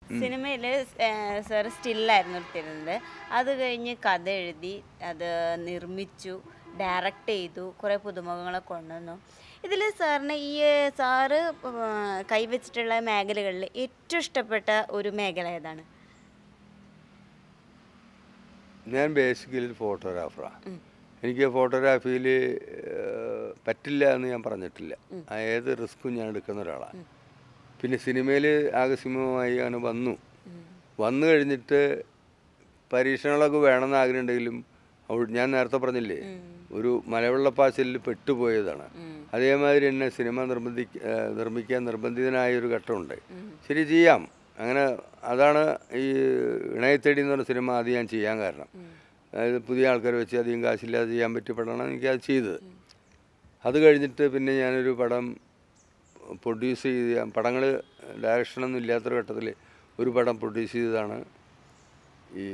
സിനിമയിൽ സാർ സ്റ്റില്ലായിരുന്നു എടുത്തിരുന്നത് അത് കഴിഞ്ഞ് കഥ എഴുതി അത് നിർമ്മിച്ചു ഡയറക്റ്റ് ചെയ്തു കുറേ പുതുമുഖങ്ങളെ കൊണ്ടുവന്നു ഇതിൽ സാറിന് ഈ സാറ് ആ, കൈവച്ചിട്ടുള്ള മേഖലകളിൽ ഏറ്റവും ഇഷ്ടപ്പെട്ട ഒരു മേഖല ഏതാണ് ഞാൻ ബേസിക്കലി ഫോട്ടോഗ്രാഫറാണ് എനിക്ക് ഫോട്ടോഗ്രാഫിയിൽ പറ്റില്ല എന്ന് ഞാൻ പറഞ്ഞിട്ടില്ല ആ ഏത് റിസ്ക്കും ഞാൻ എടുക്കുന്ന ഒരാളാണ് പിന്നെ സിനിമയിൽ ആകസ്മികമായി അങ്ങനെ വന്നു വന്നു കഴിഞ്ഞിട്ട് പരീക്ഷണങ്ങളൊക്കെ വേണമെന്ന് ആഗ്രഹമുണ്ടെങ്കിലും അവ- ഞാൻ നേരത്തെ പറഞ്ഞില്ലേ ഒരു മലവെള്ളപ്പാച്ചിലിൽ പെട്ടുപോയതാണ് അതേമാതിരി തന്നെ സിനിമ നിർബന്ധി ഏഹ് നിർമ്മിക്കാൻ നിർബന്ധിതനായ ഒരു ഘട്ടമുണ്ട് ശരി ചെയ്യാം അങ്ങനെ അതാണ് ഈ ഇണയത്തേടി എന്ന് പറഞ്ഞ സിനിമ ആദ്യം ഞാൻ ചെയ്യാൻ കാരണം അതായത് പുതിയ ആൾക്കാരെ വെച്ച് അധികം കാശില്ലാതെ ചെയ്യാൻ പറ്റിയ പടമാണ് എനിക്കത് ചെയ്തത് അത് കഴിഞ്ഞിട്ട് പിന്നെ ഞാനൊരു പടം പ്രൊഡ്യൂസ് ചെയ്ത് പടങ്ങൾ ഡയറക്ഷനൊന്നും ഇല്ലാത്തൊരു ഘട്ടത്തിൽ ഒരു പടം പ്രൊഡ്യൂസ് ചെയ്തതാണ് ഈ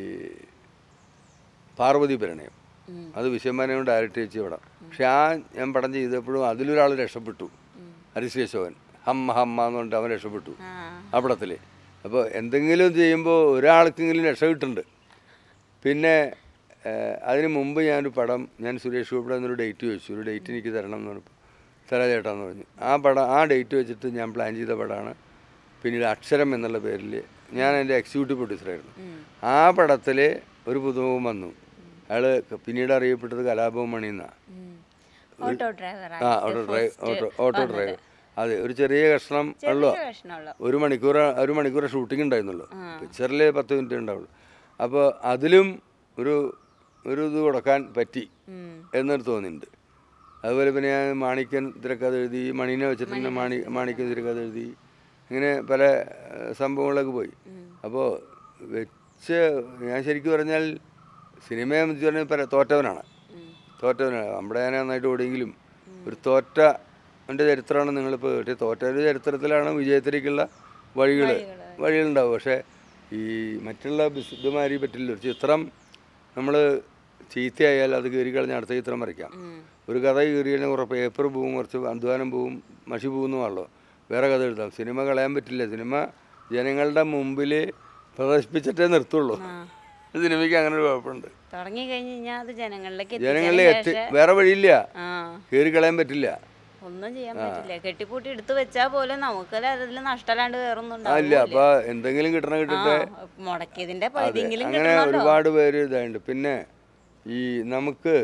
പാർവതി പരിണയം അത് വിശ്വമാനോട് ഡയറക്റ്റ് ചെയ്ത പടം പക്ഷെ ആ ഞാൻ പടം ചെയ്തപ്പോഴും അതിലൊരാൾ രക്ഷപ്പെട്ടു ഹരിശേഷവൻ ഹമ്മ ഹമ്മ എന്ന് പറഞ്ഞിട്ട് അവൻ രക്ഷപ്പെട്ടു ആ ആ പടത്തിൽ അപ്പോൾ എന്തെങ്കിലും ചെയ്യുമ്പോൾ ഒരാൾക്കെങ്കിലും രക്ഷ കിട്ടുന്നുണ്ട് പിന്നെ ഏഹ്, അതിന് മുമ്പ് ഞാനൊരു പടം ഞാൻ സുരേഷ് ഗോപിയുടെ എന്നൊരു ഡേറ്റ് ചോദിച്ചു ഒരു ഡേറ്റ് എനിക്ക് തരണം എന്ന് പറഞ്ഞപ്പോൾ തരാ ചേട്ടാന്ന് പറഞ്ഞു ആ പടം ആ ഡേറ്റ് വെച്ചിട്ട് ഞാൻ പ്ലാൻ ചെയ്ത പടമാണ് പിന്നീട് അക്ഷരം എന്നുള്ള പേരിൽ ഞാൻ എൻ്റെ എക്സിക്യൂട്ടീവ് പ്രൊഡ്യൂസറായിരുന്നു ആ പടത്തിൽ ഒരു പുതുമുഖം വന്നു അയാൾ പിന്നീട് അറിയപ്പെട്ടത് കലാഭവൻ മണി എന്നാണ് ഓട്ടോ ഡ്രൈവർ ആ auto drive auto auto driver അതെ ഒരു ചെറിയ കഷ്ണം ഉള്ളൂ പ്രശ്നമുള്ളൂ ഒരു മണിക്കൂർ ഒരു മണിക്കൂർ ഷൂട്ടിംഗ് ഉണ്ടായിരുന്നുള്ളൂ പിക്ചറിൽ പത്ത് മിനിറ്റ് ഉണ്ടാവുള്ളൂ അപ്പോൾ അതിലും ഒരു ഒരു ഇത് കൊടുക്കാൻ പറ്റി എന്നൊരു തോന്നിയിട്ടുണ്ട് അതുപോലെ പിന്നെ ഞാൻ മാണിക്യൻ തിരക്കഥ എഴുതി മണീനെ വെച്ചിട്ട് തന്നെ മാണി മാണിക്യൻ തിരക്കഥ എഴുതി ഇങ്ങനെ പല ഏഹ്, സംഭവങ്ങളൊക്കെ പോയി അപ്പോൾ വെച്ച് ഞാൻ ശരിക്കും പറഞ്ഞാൽ സിനിമയെ സംബന്ധിച്ച് പറഞ്ഞാൽ പല തോറ്റവനാണ് തോറ്റവനാണ് നമ്മുടെ ഞാൻ നന്നായിട്ട് ഓടിയെങ്കിലും ഒരു തോറ്റ എൻ്റെ ചരിത്രമാണ് നിങ്ങളിപ്പോൾ കേട്ടത് തോറ്റയുടെ ചരിത്രത്തിലാണ് വിജയത്തിലേക്കുള്ള വഴികൾ വഴികളുണ്ടാവും പക്ഷേ ഈ മറ്റുള്ള ബിസ് ഇതുമാതിരി പറ്റില്ല ഒരു ചിത്രം നമ്മൾ ചീത്തയായാൽ അത് കീറി കളഞ്ഞ് അടുത്ത ചിത്രം വരയ്ക്കാം ഒരു കഥ കീറിയാൽ കുറേ പേപ്പർ പോവും കുറച്ച് അധ്വാനം പോവും മഷി പോകുന്നുള്ളൂ വേറെ കഥ എഴുതാം സിനിമ കളയാൻ പറ്റില്ല സിനിമ ജനങ്ങളുടെ മുമ്പിൽ പ്രദർശിപ്പിച്ചിട്ടേ നിർത്തുള്ളൂ സിനിമയ്ക്ക് അങ്ങനെ ഒരു കുഴപ്പമുണ്ട് തുടങ്ങി കഴിഞ്ഞ് കഴിഞ്ഞാൽ അത് ജനങ്ങളിലേക്ക് ജനങ്ങളിൽ എത്തിച്ചതിന് എത്തി ശേഷം വേറെ വഴിയില്ല ആ കീറി കളയാൻ പറ്റില്ല ഒന്നും ചെയ്യാൻ പറ്റില്ല കെട്ടിപ്പൂട്ടി എടുത്തു വെച്ചാൽ പോലും നമുക്ക് അതിൽ നഷ്ടമല്ലാണ്ട് വേറൊന്നും ആ, ഇല്ല ഉണ്ടാവില്ല അപ്പൊ എന്തെങ്കിലും കിട്ടണ കിട്ടട്ടെ മുടക്കിയതിന്റെ അതെ പകുതിയെങ്കിലും അങ്ങനെ കിട്ടണമല്ലോ ഒരുപാട് പേര് ഇതായിട്ടുണ്ട് പിന്നെ ഈ നമുക്ക്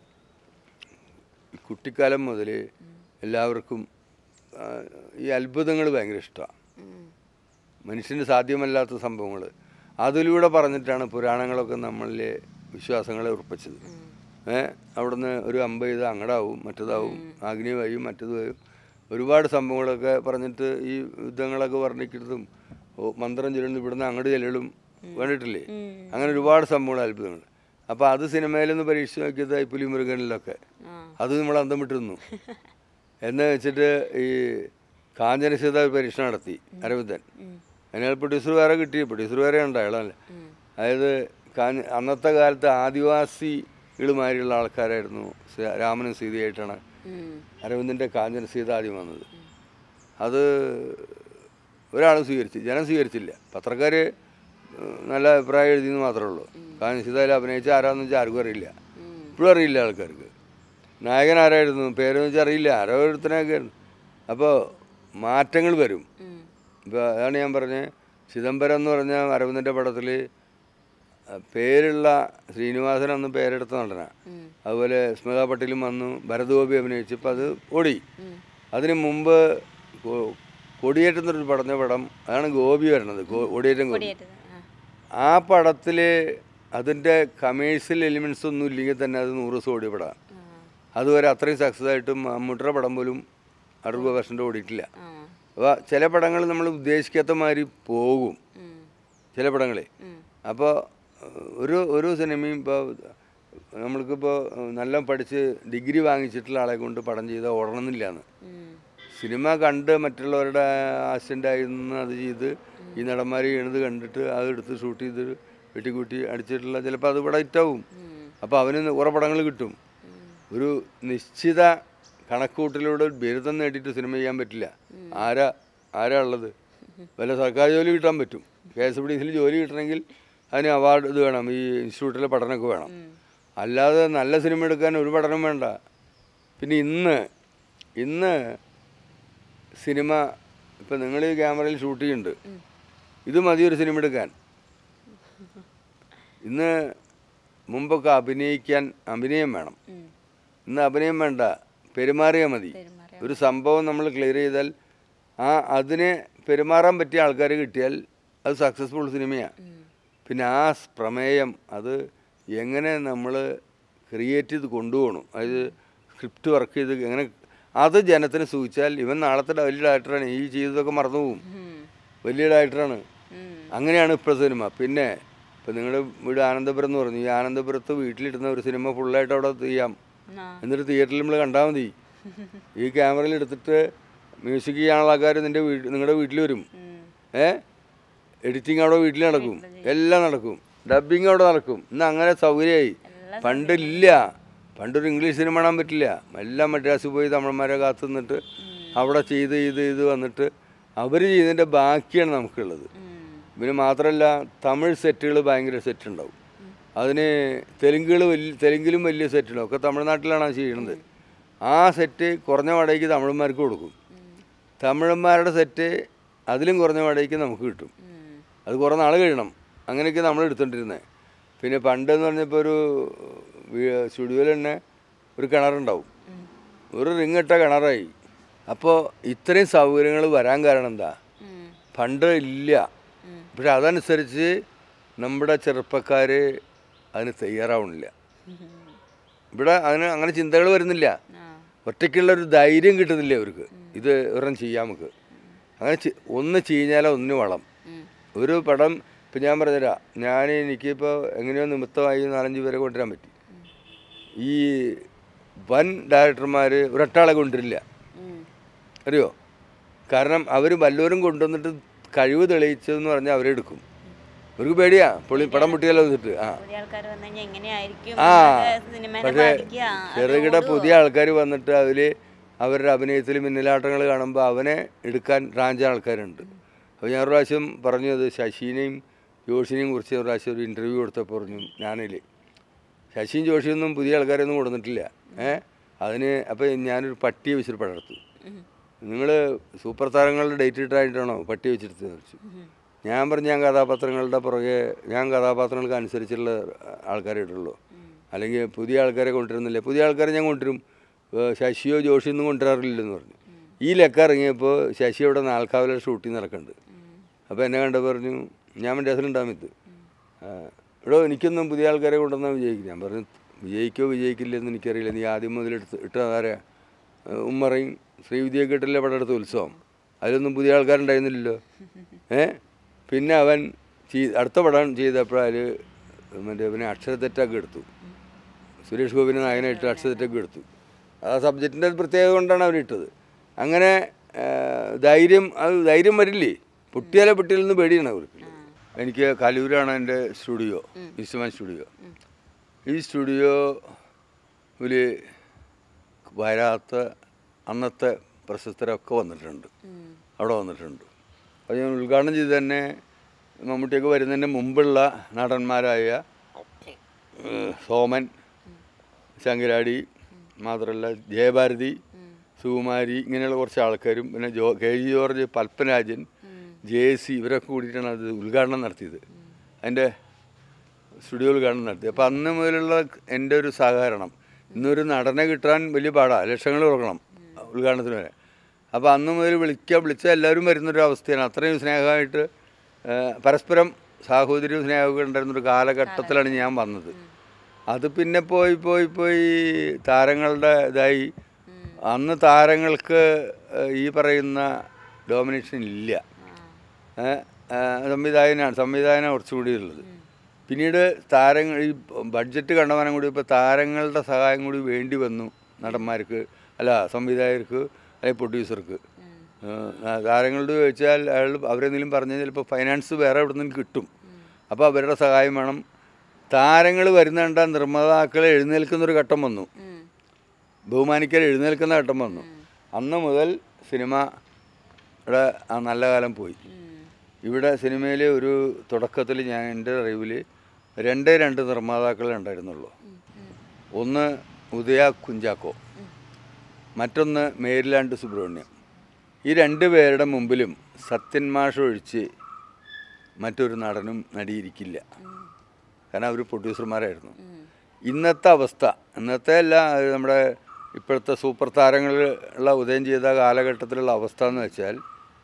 ഈ കുട്ടിക്കാലം മുതൽ എല്ലാവർക്കും ആ, ഈ അത്ഭുതങ്ങൾ ഭയങ്കര ഇഷ്ടമാണ് ഉം. മനുഷ്യന് സാധ്യമല്ലാത്ത സംഭവങ്ങൾ അതിലൂടെ പറഞ്ഞിട്ടാണ് പുരാണങ്ങളൊക്കെ നമ്മളിലെ വിശ്വാസങ്ങളെ ഉറപ്പിച്ചത് ഏ അവിടുന്ന് ഒരു അമ്പ ചെയ്ത് അങ്ങടാവും മറ്റേതാവും ആഗ്നേയമായും മറ്റേതായും ഒരുപാട് സംഭവങ്ങളൊക്കെ പറഞ്ഞിട്ട് ഈ യുദ്ധങ്ങളൊക്കെ വർണ്ണിക്കുന്നതും ഓ, മന്ത്രം ചൊല്ലുന്നു ഇവിടുന്ന് അങ്ങോട്ട് ചെല്ലലും വേണ്ടിട്ടില്ലേ അങ്ങനെ ഒരുപാട് സംഭവങ്ങൾ അത്ഭുതങ്ങൾ അപ്പോൾ അത് സിനിമയിലൊന്ന് പരീക്ഷിച്ച് നോക്കിയത് ഈ പുലി മുരുകനിലൊക്കെ ആ. അത് നമ്മൾ അന്തം വിട്ടിരുന്നു എന്ന് വെച്ചിട്ട് ഈ കാഞ്ചനസീത ഒരു പരീക്ഷണം നടത്തി അരവിന്ദൻ അതിനാൽ പ്രൊഡ്യൂസർ വേറെ കിട്ടി പ്രൊഡ്യൂസർ വേറെ ഉണ്ട് അയാളല്ലേ അതായത് കാഞ്ഞ അന്നത്തെ കാലത്ത് ആദിവാസികളുമാരിയുള്ള ആൾക്കാരായിരുന്നു സീ- രാമനും സീതയായിട്ടാണ് ഉം. അരവിന്ദൻ്റെ കാഞ്ചന സീത ആദ്യം വന്നത് അത് ഒരാളും സ്വീകരിച്ചു ജനം സ്വീകരിച്ചില്ല പത്രക്കാർ നല്ല അഭിപ്രായം എഴുതിയെന്ന് മാത്രമേ ഉള്ളൂ കാഞ്ചന സീതയിൽ അഭിനയിച്ച ആരാന്ന് വെച്ചാൽ ആർക്കും അറിയില്ല ഇപ്പോഴും അറിയില്ല ആൾക്കാർക്ക് നായകൻ ആരായിരുന്നു പേരെന്ന് വെച്ചാൽ അറിയില്ല ആരോ ഒരുത്തനൊക്കെ ആയിരുന്നു അപ്പോൾ മാറ്റങ്ങൾ വരും ഉം. ഇപ്പോൾ അതാണ് ഞാൻ പറഞ്ഞത് ചിദംബരം എന്ന് പറഞ്ഞ അരവിന്ദൻ്റെ പടത്തിൽ പേരുള്ള ശ്രീനിവാസൻ അന്ന് പേരെടുത്ത നടനാണ് ഉം. അതുപോലെ സ്മിത പട്ടേലും വന്നു ഭരതഗോപി അഭിനയിച്ചപ്പോൾ അത് ഓടി ഉം. അതിന് മുമ്പ് കൊ- കൊടിയേറ്റം എന്നൊരു പടഞ്ഞ പടം അതാണ് ഗോപി വരണത് ഗോ- കൊടിയേറ്റം ഗോപി കൊടിയേറ്റത്. ആ. ആ പടത്തിൽ അതിൻ്റെ കമേഴ്ഷ്യൽ എലിമെൻസ് ഒന്നും ഇല്ലെങ്കിൽ തന്നെ അത് നൂറ് ദിവസം ഓടിയ പടമാണ് ആ. അതുവരെ അത്രയും സക്സസ് ആയിട്ടും മമ്മൂട്ടിയുടെ പടം പോലും അറുപത് പെർസെൻറ്റ് ഓടിയിട്ടില്ല ആ. അപ്പോൾ ചില പടങ്ങൾ നമ്മൾ ഉദ്ദേശിക്കാത്ത മാതിരി പോകും ഉം. ചില പടങ്ങളെ ഉം. അപ്പോൾ ഒരു ഒരു സിനിമയും ഇപ്പോൾ നമ്മൾക്കിപ്പോൾ നല്ല പഠിച്ച് ഡിഗ്രി വാങ്ങിച്ചിട്ടുള്ള ആളെ കൊണ്ട് പടം ചെയ്താൽ ഓടണമെന്നില്ലാന്ന് ഉം. സിനിമ കണ്ട് മറ്റുള്ളവരുടെ ആക്സിഡൻ്റ് ആയിരുന്നു അത് ചെയ്ത് ഈ നടന്മാർ ചെയ്യണത് കണ്ടിട്ട് അത് എടുത്ത് ഷൂട്ട് ചെയ്ത് വെട്ടിക്കൂട്ടി അടിച്ചിട്ടുള്ള ചിലപ്പോൾ അത് ഇവിടെ ഹിറ്റാവും ഉം. അപ്പോൾ അവന് കുറേ പടങ്ങൾ കിട്ടും ഒരു നിശ്ചിത കണക്കൂട്ടിലൂടെ ഒരു ബിരുദം നേടിയിട്ട് സിനിമ ചെയ്യാൻ പറ്റില്ല ആരാ ആരാ ഉള്ളത് വല്ല സർക്കാർ ജോലി കിട്ടാൻ പറ്റും കെ എസ് ഡി സിയിൽ ജോലി കിട്ടണമെങ്കിൽ അതിന് അവാർഡ് ഇത് വേണം ഈ ഇൻസ്റ്റിറ്റ്യൂട്ടിലെ പഠനമൊക്കെ വേണം അല്ലാതെ നല്ല സിനിമ എടുക്കാൻ ഒരു പഠനം വേണ്ട പിന്നെ ഇന്ന് ഇന്ന് സിനിമ ഇപ്പം നിങ്ങൾ ഈ ക്യാമറയിൽ ഷൂട്ട് ചെയ്യുന്നുണ്ട് ഇത് മതി ഒരു സിനിമ എടുക്കാൻ ഇന്ന് മുമ്പൊക്കെ അഭിനയിക്കാൻ അഭിനയം വേണം ഉം. ഇന്ന് അഭിനയം വേണ്ട പെരുമാറിയാൽ മതി പെരുമാറിയാ ഒരു സംഭവം നമ്മൾ ക്ലിയർ ചെയ്താൽ ആ അതിന് പെരുമാറാൻ പറ്റിയ ആൾക്കാർ കിട്ടിയാൽ അത് സക്സസ്ഫുൾ സിനിമയാണ് ഉം. പിന്നെ ആ സ് പ്രമേയം അത് എങ്ങനെ നമ്മൾ ക്രിയേറ്റ് ചെയ്ത് കൊണ്ടുപോകണം അതായത് സ്ക്രിപ്റ്റ് വർക്ക് ചെയ്ത് എങ്ങനെ അത് ജനത്തിന് സൂചിച്ചാൽ ഇവൻ നാളത്തെ വലിയ ഡയറക്ടറാണ് ഈ ചെയ്തതൊക്കെ മറന്നുപോകും ഉം. വലിയ ഡയറക്ടറാണ് ഉം. അങ്ങനെയാണ് ഇപ്പോൾ സിനിമ പിന്നെ ഇപ്പം നിങ്ങളുടെ വീട് ആനന്ദപുരം എന്ന് പറഞ്ഞു ഈ ആനന്ദപുരത്ത് വീട്ടിലിടുന്ന ഒരു സിനിമ ഫുള്ളായിട്ട് അവിടെ ചെയ്യാം ആ. എന്നിട്ട് തിയേറ്ററിൽ നമ്മൾ കണ്ടാൽ മതി ഈ ക്യാമറയിൽ എടുത്തിട്ട് മ്യൂസിക് ചെയ്യാനുള്ള ആൾക്കാർ നിൻ്റെ വീട് നിങ്ങളുടെ വീട്ടിൽ വരും ഉം. ഏ എഡിറ്റിംഗ് അവിടെ വീട്ടിൽ നടക്കും എല്ലാം നടക്കും ഡബിങ് അവിടെ നടക്കും ഇന്ന് അങ്ങനെ സൗകര്യമായി പണ്ടില്ല പണ്ടൊരു ഇംഗ്ലീഷ് സിനിമ കാണാൻ പറ്റില്ല എല്ലാം മദ്രാസിൽ പോയി തമിഴന്മാരെ കാത്തു നിന്നിട്ട് അവിടെ ചെയ്ത് ചെയ്ത് ചെയ്ത് വന്നിട്ട് അവർ ചെയ്തതിൻ്റെ ബാക്കിയാണ് നമുക്കുള്ളത് ഉം. പിന്നെ മാത്രമല്ല തമിഴ് സെറ്റുകൾ ഭയങ്കര സെറ്റ് ഉണ്ടാവും അതിന് തെലുങ്കുകൾ വലിയ തെലുങ്കിലും വലിയ സെറ്റ് ഉണ്ടാവും ഒക്കെ തമിഴ്നാട്ടിലാണ് അത് ചെയ്യുന്നത് ആ സെറ്റ് കുറഞ്ഞ വാടകയ്ക്ക് തമിഴന്മാർക്ക് കൊടുക്കും തമിഴന്മാരുടെ സെറ്റ് അതിലും കുറഞ്ഞ വാടകയ്ക്ക് നമുക്ക് കിട്ടും ഉം. അത് കുറേ നാൾ കഴിയണം അങ്ങനെയൊക്കെ നമ്മൾ എടുത്തോണ്ടിരുന്നത് പിന്നെ പണ്ടെന്ന് പറഞ്ഞപ്പോൾ ഒരു സ്റ്റുഡിയോയിൽ തന്നെ ഒരു കിണറുണ്ടാവും ഒരു റിങ് ഇട്ട കിണറായി അപ്പോൾ ഇത്രയും സൗകര്യങ്ങൾ വരാൻ കാരണം എന്താ ഉം. പണ്ട് ഇല്ല ഉം. പക്ഷെ അതനുസരിച്ച് നമ്മുടെ ചെറുപ്പക്കാർ അതിന് തയ്യാറാവണില്ല ഇവിടെ അതിന് അങ്ങനെ ചിന്തകൾ വരുന്നില്ല ആ. ഒറ്റയ്ക്കുള്ള ഒരു ധൈര്യം കിട്ടുന്നില്ല അവർക്ക് ഇത് ഒരെണ്ണം ചെയ്യാം നമുക്ക് അങ്ങനെ ചെ- ഒന്ന് ചെയ്ഞ്ഞാലോ ഒന്ന് വളം ഉം. ഒരു പടം ഇപ്പം ഞാൻ പറഞ്ഞുതരാം ഞാൻ എനിക്കിപ്പോൾ എങ്ങനെയോ നിമിത്തമായി നാലഞ്ച് പേരെ കൊണ്ടുവരാൻ പറ്റി ഈ വൻ ഡയറക്ടർമാർ ഒരൊട്ടാളെ കൊണ്ടുവരില്ല ഉം. അറിയോ കാരണം അവർ വല്ലവരും കൊണ്ടുവന്നിട്ട് കഴിവ് തെളിയിച്ചതെന്ന് പറഞ്ഞാൽ അവരെടുക്കും അവർക്ക് പേടിയാ പൊളി പടം പൊട്ടിയാലോ എന്നിട്ട് ആ പുതിയ ആൾക്കാർ വന്നു കഴിഞ്ഞാൽ എങ്ങനെയായിരിക്കും ആ ഇതൊക്കെ സിനിമേനെ പക്ഷേ ബാധിക്കുക? അത് ചെറുകിട ഓടുവോ? പുതിയ ആൾക്കാർ വന്നിട്ട് അതിൽ അവരുടെ അഭിനയത്തിൽ മിന്നലാട്ടങ്ങൾ കാണുമ്പോൾ അവനെ എടുക്കാൻ റാഞ്ച ആൾക്കാരുണ്ട് അപ്പോൾ ഞാൻ ഒരു പ്രാവശ്യം പറഞ്ഞു അത് ശശീനെയും ജോഷിനെയും കുറിച്ച് ഒരു പ്രാവശ്യം ഒരു ഇൻ്റർവ്യൂ കൊടുത്തപ്പോൾ പറഞ്ഞു ഞാനിൽ ശശിയും ജോഷിയൊന്നും പുതിയ ആൾക്കാരൊന്നും കൊടുത്തിട്ടില്ല ഏ അതിന് അപ്പോൾ ഞാനൊരു പട്ടിയെ വെച്ചിട്ട് പടർത്തു ഉം. നിങ്ങൾ സൂപ്പർ താരങ്ങളുടെ ഡേറ്റ് ഇട്ടായിട്ടാണോ പട്ടി വെച്ചെടുത്തതെന്ന് ചോദിച്ചു ഞാൻ പറഞ്ഞു ഞാൻ കഥാപാത്രങ്ങളുടെ പുറകെ ഞാൻ കഥാപാത്രങ്ങൾക്ക് അനുസരിച്ചുള്ള ആൾക്കാരെ ഇട്ടുള്ളൂ അല്ലെങ്കിൽ പുതിയ ആൾക്കാരെ കൊണ്ടുവരുന്നില്ല പുതിയ ആൾക്കാരെ ഞാൻ കൊണ്ടുവരും ഏഹ് ശശിയോ ജോഷിയോ ഒന്നും കൊണ്ടുവരാറില്ലെന്ന് പറഞ്ഞു ഈ ലക്ക ഇറങ്ങിയപ്പോൾ ശശി അവിടെ നാൽക്കാവിലെ ഷൂട്ടിങ് നടക്കുന്നുണ്ട് അപ്പോൾ എന്നെ കണ്ട പറഞ്ഞു ഞാൻ മദ്രാസിലുണ്ടാകും ഇത് ഇവിടെ എനിക്കൊന്നും പുതിയ ആൾക്കാരെ കൊണ്ടുവന്നാൽ വിജയിക്കും ഞാൻ പറഞ്ഞു വിജയിക്കോ വിജയിക്കില്ലെന്ന് എനിക്കറിയില്ല നീ ആദ്യം മുതൽ എടുത്ത് ഇട്ടതാരാ ഏഹ് ഉമ്മറയും ശ്രീവിദ്യയൊക്കെ ഇട്ടല്ലേ പടം എടുത്ത ഉത്സവം അതിലൊന്നും പുതിയ ആൾക്കാരുണ്ടായിരുന്നില്ലല്ലോ ഏ പിന്നെ അവൻ ചെയ് അടുത്ത പടം ചെയ്തപ്പോൾ അതിൽ മറ്റേ പിന്നെ അക്ഷരത്തെറ്റൊക്കെ എടുത്തു സുരേഷ് ഗോപിനെ നായകനായിട്ട് അക്ഷരത്തെറ്റൊക്കെ എടുത്തു ആ സബ്ജക്റ്റിൻ്റെ പ്രത്യേകത കൊണ്ടാണ് അവരിട്ടത് അങ്ങനെ ആ, ധൈര്യം അത് ധൈര്യം വരില്ലേ പൊട്ടിയാലേ പൊട്ടിയാലെന്ന് പേടിയാണ് അവർക്ക് എനിക്ക് കലൂരാണ് എൻ്റെ സ്റ്റുഡിയോ വിശ്വമാൻ സ്റ്റുഡിയോ ഈ സ്റ്റുഡിയോയിൽ വരാത്ത അന്നത്തെ പ്രശസ്തരൊക്കെ വന്നിട്ടുണ്ട് ഉം. അവിടെ വന്നിട്ടുണ്ട് അത് ഞാൻ ഉദ്ഘാടനം ചെയ്ത് തന്നെ മമ്മൂട്ടിയൊക്കെ വരുന്നതിന് മുമ്പുള്ള നടന്മാരായ ഏഹ്, സോമൻ ശങ്കരാടി മാത്രമല്ല ജയഭാരതി സുകുമാരി ഇങ്ങനെയുള്ള കുറച്ച് ആൾക്കാരും പിന്നെ ജോ കെ ജി ജോർജ് പൽപ്പരാജൻ ജെ സി ഇവരൊക്കെ കൂടിയിട്ടാണ് അത് ഉദ്ഘാടനം നടത്തിയത് അതിൻ്റെ സ്റ്റുഡിയോ ഉദ്ഘാടനം നടത്തി അപ്പോൾ അന്ന് മുതലുള്ള എൻ്റെ ഒരു സഹകരണം ഇന്നൊരു നടനെ കിട്ടാൻ വലിയ പാടാണ് ലക്ഷങ്ങൾ കൊടുക്കണം ഉദ്ഘാടനത്തിന് വരെ അപ്പോൾ അന്ന് മുതൽ വിളിക്കുക വിളിച്ചാൽ എല്ലാവരും വരുന്നൊരു അവസ്ഥയാണ് അത്രയും സ്നേഹമായിട്ട് ആ, പരസ്പരം സാഹോദര്യവും സ്നേഹമൊക്കെ ഉണ്ടായിരുന്നൊരു കാലഘട്ടത്തിലാണ് ഞാൻ വന്നത് അത് പിന്നെ പോയി പോയി പോയി താരങ്ങളുടെ ഇതായി അന്ന് താരങ്ങൾക്ക് ആ, ഈ പറയുന്ന ഡോമിനേഷൻ ഇല്ല ഏ, ആ, സംവിധായകനാണ് സംവിധായകനാണ് കുറച്ചുകൂടി ഉള്ളത് പിന്നീട് താരങ്ങൾ ഈ ബഡ്ജറ്റ് കണ്ടമാനം കൂടി ഇപ്പോൾ താരങ്ങളുടെ സഹായം കൂടി വേണ്ടി വന്നു നടന്മാർക്ക് അല്ല സംവിധായകർക്ക് അല്ലെങ്കിൽ പ്രൊഡ്യൂസർക്ക് താരങ്ങളോട് ചോദിച്ചാൽ അയാൾ അവരെന്തെങ്കിലും പറഞ്ഞാൽ ചിലപ്പോൾ ഫൈനാൻസ് വേറെ എവിടെ നിന്നും കിട്ടും അപ്പോൾ അവരുടെ സഹായം വേണം താരങ്ങൾ വരുന്ന കണ്ട നിർമ്മാതാക്കൾ എഴുന്നേൽക്കുന്നൊരു ഘട്ടം വന്നു ഉം. ബഹുമാനിക്കാൻ എഴുന്നേൽക്കുന്ന ഘട്ടം വന്നു അന്ന് മുതൽ സിനിമയുടെ ആ നല്ല കാലം പോയി ഉം. ഇവിടെ സിനിമയിൽ ഒരു തുടക്കത്തിൽ ഞാൻ എൻ്റെ അറിവിൽ രണ്ടേ രണ്ട് നിർമ്മാതാക്കളെ ഉണ്ടായിരുന്നുള്ളൂ ഒന്ന് ഉദയ കുഞ്ചാക്കോ മറ്റൊന്ന് മേരിലാൻഡ് സുബ്രഹ്മണ്യം ഈ രണ്ട് പേരുടെ മുമ്പിലും സത്യൻ മാഷ് ഒഴിച്ച് മറ്റൊരു നടനും നടിയിരിക്കില്ല കാരണം അവർ പ്രൊഡ്യൂസർമാരായിരുന്നു ഇന്നത്തെ അവസ്ഥ ഇന്നത്തെ അല്ല അത് നമ്മുടെ ഇപ്പോഴത്തെ സൂപ്പർ താരങ്ങളുള്ള ഉദയം ചെയ്ത കാലഘട്ടത്തിലുള്ള അവസ്ഥ എന്ന് വെച്ചാൽ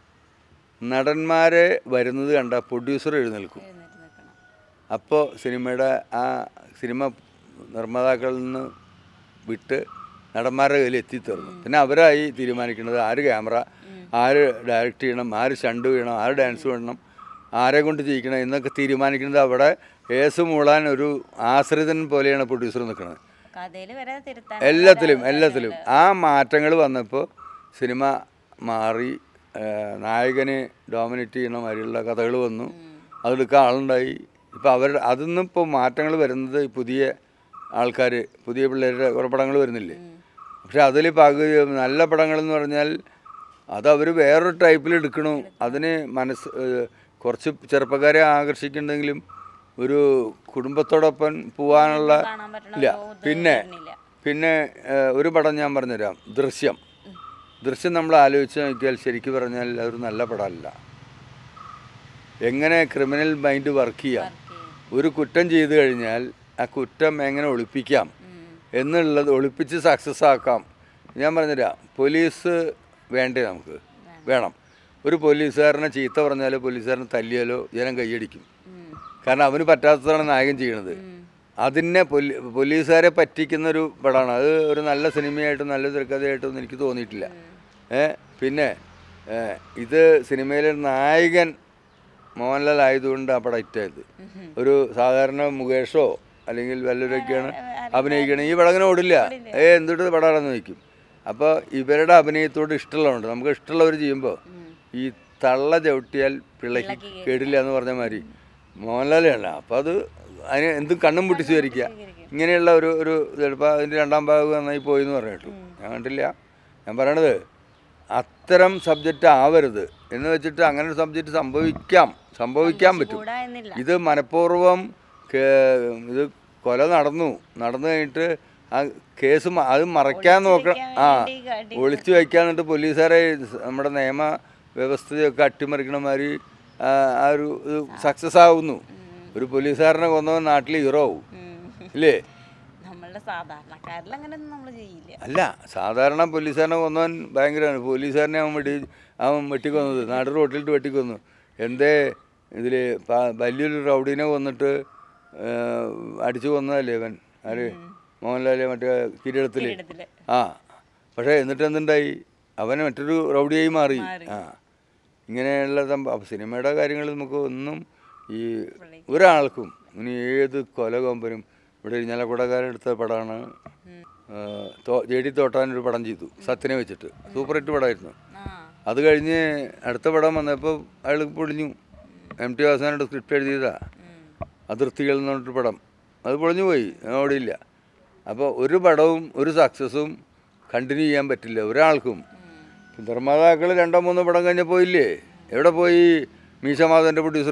നടന്മാരെ വരുന്നത് കണ്ട പ്രൊഡ്യൂസർ എഴുന്നേൽക്കും എഴുന്നേറ്റ് നിൽക്കണം അപ്പോൾ സിനിമയുടെ ആ സിനിമ നിർമ്മാതാക്കളിൽ നിന്ന് വിട്ട് നടന്മാരുടെ കയ്യിൽ എത്തിത്തീർന്നു പിന്നെ അവരായി തീരുമാനിക്കുന്നത് ആര് ക്യാമറ ആര് ഡയറക്റ്റ് ചെയ്യണം ആര് ഷണ്ട് ചെയ്യണം ആര് ഡാൻസ് വേണം ആരെ കൊണ്ട് ചെയ്യിക്കണം എന്നൊക്കെ തീരുമാനിക്കുന്നത് അവിടെ ഏസ് മൂളാൻ ഒരു ആശ്രിതൻ പോലെയാണ് പ്രൊഡ്യൂസർ നിൽക്കുന്നത് കഥയിൽ വരെ തിരുത്താൻ എല്ലാത്തിലും എല്ലാത്തിലും ആ മാറ്റങ്ങൾ വന്നപ്പോൾ സിനിമ മാറി ആ, നായകനെ ഡോമിനേറ്റ് ചെയ്യണ മാതിരിയുള്ള കഥകൾ വന്നു അതെടുക്കാൻ ആളുണ്ടായി ഇപ്പോൾ അവർ അതിന്നും ഇപ്പോൾ മാറ്റങ്ങൾ വരുന്നത് ഈ പുതിയ ആൾക്കാർ പുതിയ പിള്ളേരുടെ കുറേ പടങ്ങൾ വരുന്നില്ലേ പക്ഷെ അതിൽ പകുതി നല്ല പടങ്ങളെന്ന് പറഞ്ഞാൽ അത് അവർ വേറൊരു ടൈപ്പിൽ എടുക്കണു അതിന് മനസ്സ് ഏഹ്, കുറച്ച് ചെറുപ്പക്കാരെ ആകർഷിക്കുന്നുണ്ടെങ്കിലും ഒരു കുടുംബത്തോടൊപ്പം പോകാനുള്ള കാണാൻ പറ്റണ ഇല്ല ഒരു ഇത് പിന്നെ വരുന്നില്ല. പിന്നെ ഏഹ്, ഒരു പടം ഞാൻ പറഞ്ഞുതരാം ദൃശ്യം ദൃശ്യം നമ്മൾ ആലോചിച്ച് നോക്കിയാൽ ശരിക്കും പറഞ്ഞാൽ അതൊരു നല്ല പടമല്ല എങ്ങനെ ക്രിമിനൽ മൈൻഡ് വർക്ക് ചെയ്യാം Work ചെയ്യും. ഒരു കുറ്റം ചെയ്തു കഴിഞ്ഞാൽ ആ കുറ്റം എങ്ങനെ ഒളിപ്പിക്കാം ഉം. എന്നുള്ളത് ഒളിപ്പിച്ച് സക്സസ് ആക്കാം ഞാൻ പറഞ്ഞുതരാം പോലീസ് വേണ്ടേ നമുക്ക് വേണം ഒരു പോലീസുകാരനെ ചീത്ത പറഞ്ഞാലോ പോലീസുകാരനെ തല്ലിയാലോ ജനം കൈയടിക്കും ഉം. കാരണം അവന് പറ്റാത്തതാണ് നായകൻ ചെയ്യണത് അതിനെ പൊലി പോലീസുകാരെ പറ്റിക്കുന്ന ഒരു പടമാണ് അത് ഒരു നല്ല സിനിമയായിട്ടും നല്ല തിരക്കഥയായിട്ടും എനിക്ക് തോന്നിയിട്ടില്ല ഏ പിന്നെ ഏ, ഇത് സിനിമയിലെ നായകൻ മോഹൻലാൽ ആയതുകൊണ്ട് ആ പടം ഹിറ്റായത് ഒരു സാധാരണ മുകേഷോ അല്ലെങ്കിൽ വല്ലവരൊക്കെയാണ് അഭിനയിക്കണം ഈ പടം അങ്ങനെ ഓടില്ല ഏ എന്തിട്ട് പടമാണെന്ന് ചോദിക്കും അപ്പോൾ ഇവരുടെ അഭിനയത്തോട് ഇഷ്ടമുള്ളതുണ്ട് നമുക്ക് ഇഷ്ടമുള്ളവർ ചെയ്യുമ്പോൾ ഈ തള്ള ചവിട്ടിയാൽ പിള്ളക്ക് കേടില്ല എന്ന് പറഞ്ഞ മാതിരി മോഹൻലാലാണ് അപ്പോൾ അത് അതിന് എന്തും കണ്ണും പൊട്ടിച്ച് വരിക്കുക ഇങ്ങനെയുള്ള ഒരു ഒരു ചിലപ്പോൾ അതിൻ്റെ രണ്ടാം ഭാഗം നന്നായി പോയി എന്ന് പറഞ്ഞു കേട്ടു ഞാൻ കണ്ടില്ല ഞാൻ പറയണത് അത്തരം സബ്ജക്റ്റ് ആവരുത് എന്ന് വെച്ചിട്ട് അങ്ങനെ ഒരു സബ്ജക്റ്റ് സംഭവിക്കാം സംഭവിക്കാൻ പറ്റും കൂടാ എന്നില്ല ഇത് മനഃപൂർവ്വം കേ- ഇത് കൊല നടന്നു നടന്നു കഴിഞ്ഞിട്ട് ആ കേസ് മ- അത് മറയ്ക്കാൻ നോക്കണം ആ വേണ്ടി കാട്ടി ഒളിച്ചു വയ്ക്കാൻ എന്നിട്ട് പോലീസുകാരെ സ് നമ്മുടെ നിയമ വ്യവസ്ഥയൊക്കെ അട്ടിമറിക്കണ മാതിരി ആ ആ ഒരു ഇത് സക്സസ് ആവുന്നു ഒരു പോലീസുകാരനെ കൊന്നവൻ നാട്ടിൽ ഹീറോ ആവും ഉം. ഇല്ലേ നമ്മളുടെ സാധാരണക്കാരിൽ അങ്ങനെയൊന്നും നമ്മൾ ചെയ്യില്ല അല്ല സാധാരണ പോലീസുകാരനെ കൊന്നവൻ ഭയങ്കരമാണ് പോലീസുകാരനെ അവൻ വെട്ടി അവൻ വെട്ടിക്കൊന്നത് നാട് റോട്ടിലിട്ട് വെട്ടിക്കൊന്നു എന്തേ ഇതിൽ വലിയൊരു റൗഡീനെ കൊന്നിട്ട് ആ, അടിച്ചു കൊന്നതല്ലേ അവൻ ആര് മോഹൻലാല് മറ്റേ കിരീടത്തിൽ ഇടത്തില് ആ പക്ഷേ എന്നിട്ട് എന്തുണ്ടായി അവൻ മറ്റൊരു റൗഡിയായി മാറി ആ ഇങ്ങനെയുള്ള സംഭവം അപ്പോൾ സിനിമയുടെ കാര്യങ്ങൾ നമുക്ക് ഒന്നും ഈ ഒരാൾക്കും ഇനി ഏത് കൊല കൊമ്പനും ഇവിടെ ഇരിഞ്ഞാലക്കുടക്കാരൻ എടുത്ത പടമാണ് ജെ ഡി തോട്ടാൻ ഒരു പടം ചെയ്തു സത്യനെ വെച്ചിട്ട് സൂപ്പർ ഹിറ്റ് പടമായിരുന്നു ആ അത് കഴിഞ്ഞ് അടുത്ത പടം വന്നപ്പോൾ അയാൾ പൊളിഞ്ഞു എം ടി വാസനോട് സ്ക്രിപ്റ്റ് എഴുതിയതാ ഉം. അതിർത്തികൾ എന്ന് പറഞ്ഞിട്ട് പടം അത് പൊളിഞ്ഞു പോയി ഓടിയില്ല അപ്പോൾ ഒരു പടവും ഒരു സക്സസും കണ്ടിന്യൂ ചെയ്യാൻ പറ്റില്ല ഒരാൾക്കും നിർമ്മാതാക്കൾ രണ്ടോ മൂന്നോ പടം കഴിഞ്ഞ പോയില്ലേ എവിടെ പോയി മീശമാധവൻ്റെ പ്രൊഡ്യൂസർ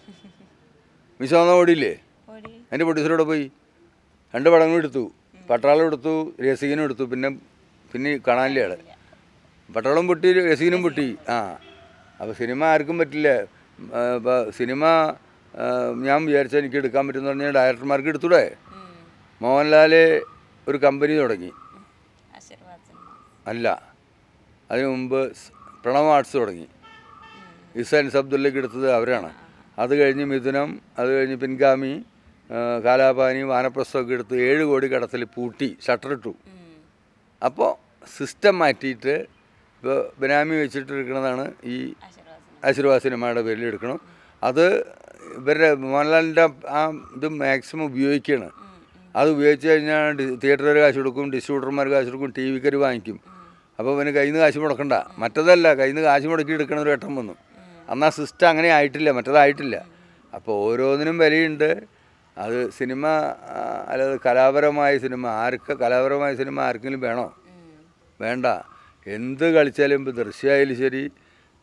മീശമാധവൻ ഓടിയില്ലേ ഓടി എൻ്റെ പ്രൊഡ്യൂസർ എവിടെ പോയി രണ്ട് പടങ്ങളും എടുത്തു പട്ടാളം എടുത്തു രസികനും എടുത്തു പിന്നെ പിന്നെ കാണാനില്ല ആള് പട്ടാളം പൊട്ടി രസികനും പൊട്ടി ആ അപ്പോൾ സിനിമ ആർക്കും പറ്റില്ല ആ, ഇപ്പൊ സിനിമ ആ, ഞാൻ വിചാരിച്ചാൽ എനിക്ക് എടുക്കാൻ പറ്റുമെന്ന് പറഞ്ഞാൽ ഡയറക്ടർമാർക്ക് എടുത്തൂടെ ഉം. മോഹൻലാൽ ഒരു കമ്പനി തുടങ്ങി ആശീർവാദ് സിനിമ അല്ല അതിനു മുമ്പ് സ് പ്രണവ് ആർട്സ് തുടങ്ങി ഇസൻ അബ്ദുള്ളക്ക് എടുത്തത് അവരാണ് അത് കഴിഞ്ഞ് മിഥുനം അത് കഴിഞ്ഞ് പിൻഗാമി ആ, കാലാപാനി വാനപ്രസ്ഥമൊക്കെ എടുത്ത് ഏഴ് കോടി കടത്തിൽ പൂട്ടി ഷട്ടറിട്ടു ഉം. അപ്പോൾ സിസ്റ്റം മാറ്റിയിട്ട് ഇപ്പോൾ ബനാമി വെച്ചിട്ട് എടുക്കുന്നതാണ് ഈ ആശീർവാദ് സിനിമ ആശീർവാദ സിനിമയുടെ പേരിൽ എടുക്കണം അത് ഇവരുടെ മോഹൻലാലിൻ്റെ ആ ഇത് മാക്സിമം ഉപയോഗിക്കുകയാണ് അത് ഉപയോഗിച്ച് കഴിഞ്ഞാൽ തിയേറ്ററുകാർ കാശ് കൊടുക്കും ഡിസ്ട്രിബ്യൂട്ടർമാർ കാശ് കൊടുക്കും ടി വിക്കാർ വാങ്ങിക്കും അപ്പോൾ പിന്നെ കയ്യിൽ നിന്ന് കാശ് മുടക്കണ്ട മറ്റതല്ല കയ്യിൽ നിന്ന് കാശ് മുടക്കി എടുക്കണ ഒരു ഘട്ടം വന്നു അന്ന് ആ സിസ്റ്റം അങ്ങനെ ആയിട്ടില്ല മറ്റേതായിട്ടില്ല അപ്പോൾ ഓരോന്നിനും വിലയുണ്ട് അത് സിനിമ ആ, അല്ലാതെ കലാപരമായ സിനിമ ആർക്ക് കലാപരമായ സിനിമ ആർക്കെങ്കിലും വേണോ ഉം. വേണ്ട എന്ത് കളിച്ചാലും ഇപ്പോൾ ദൃശ്യമായാലും ശരി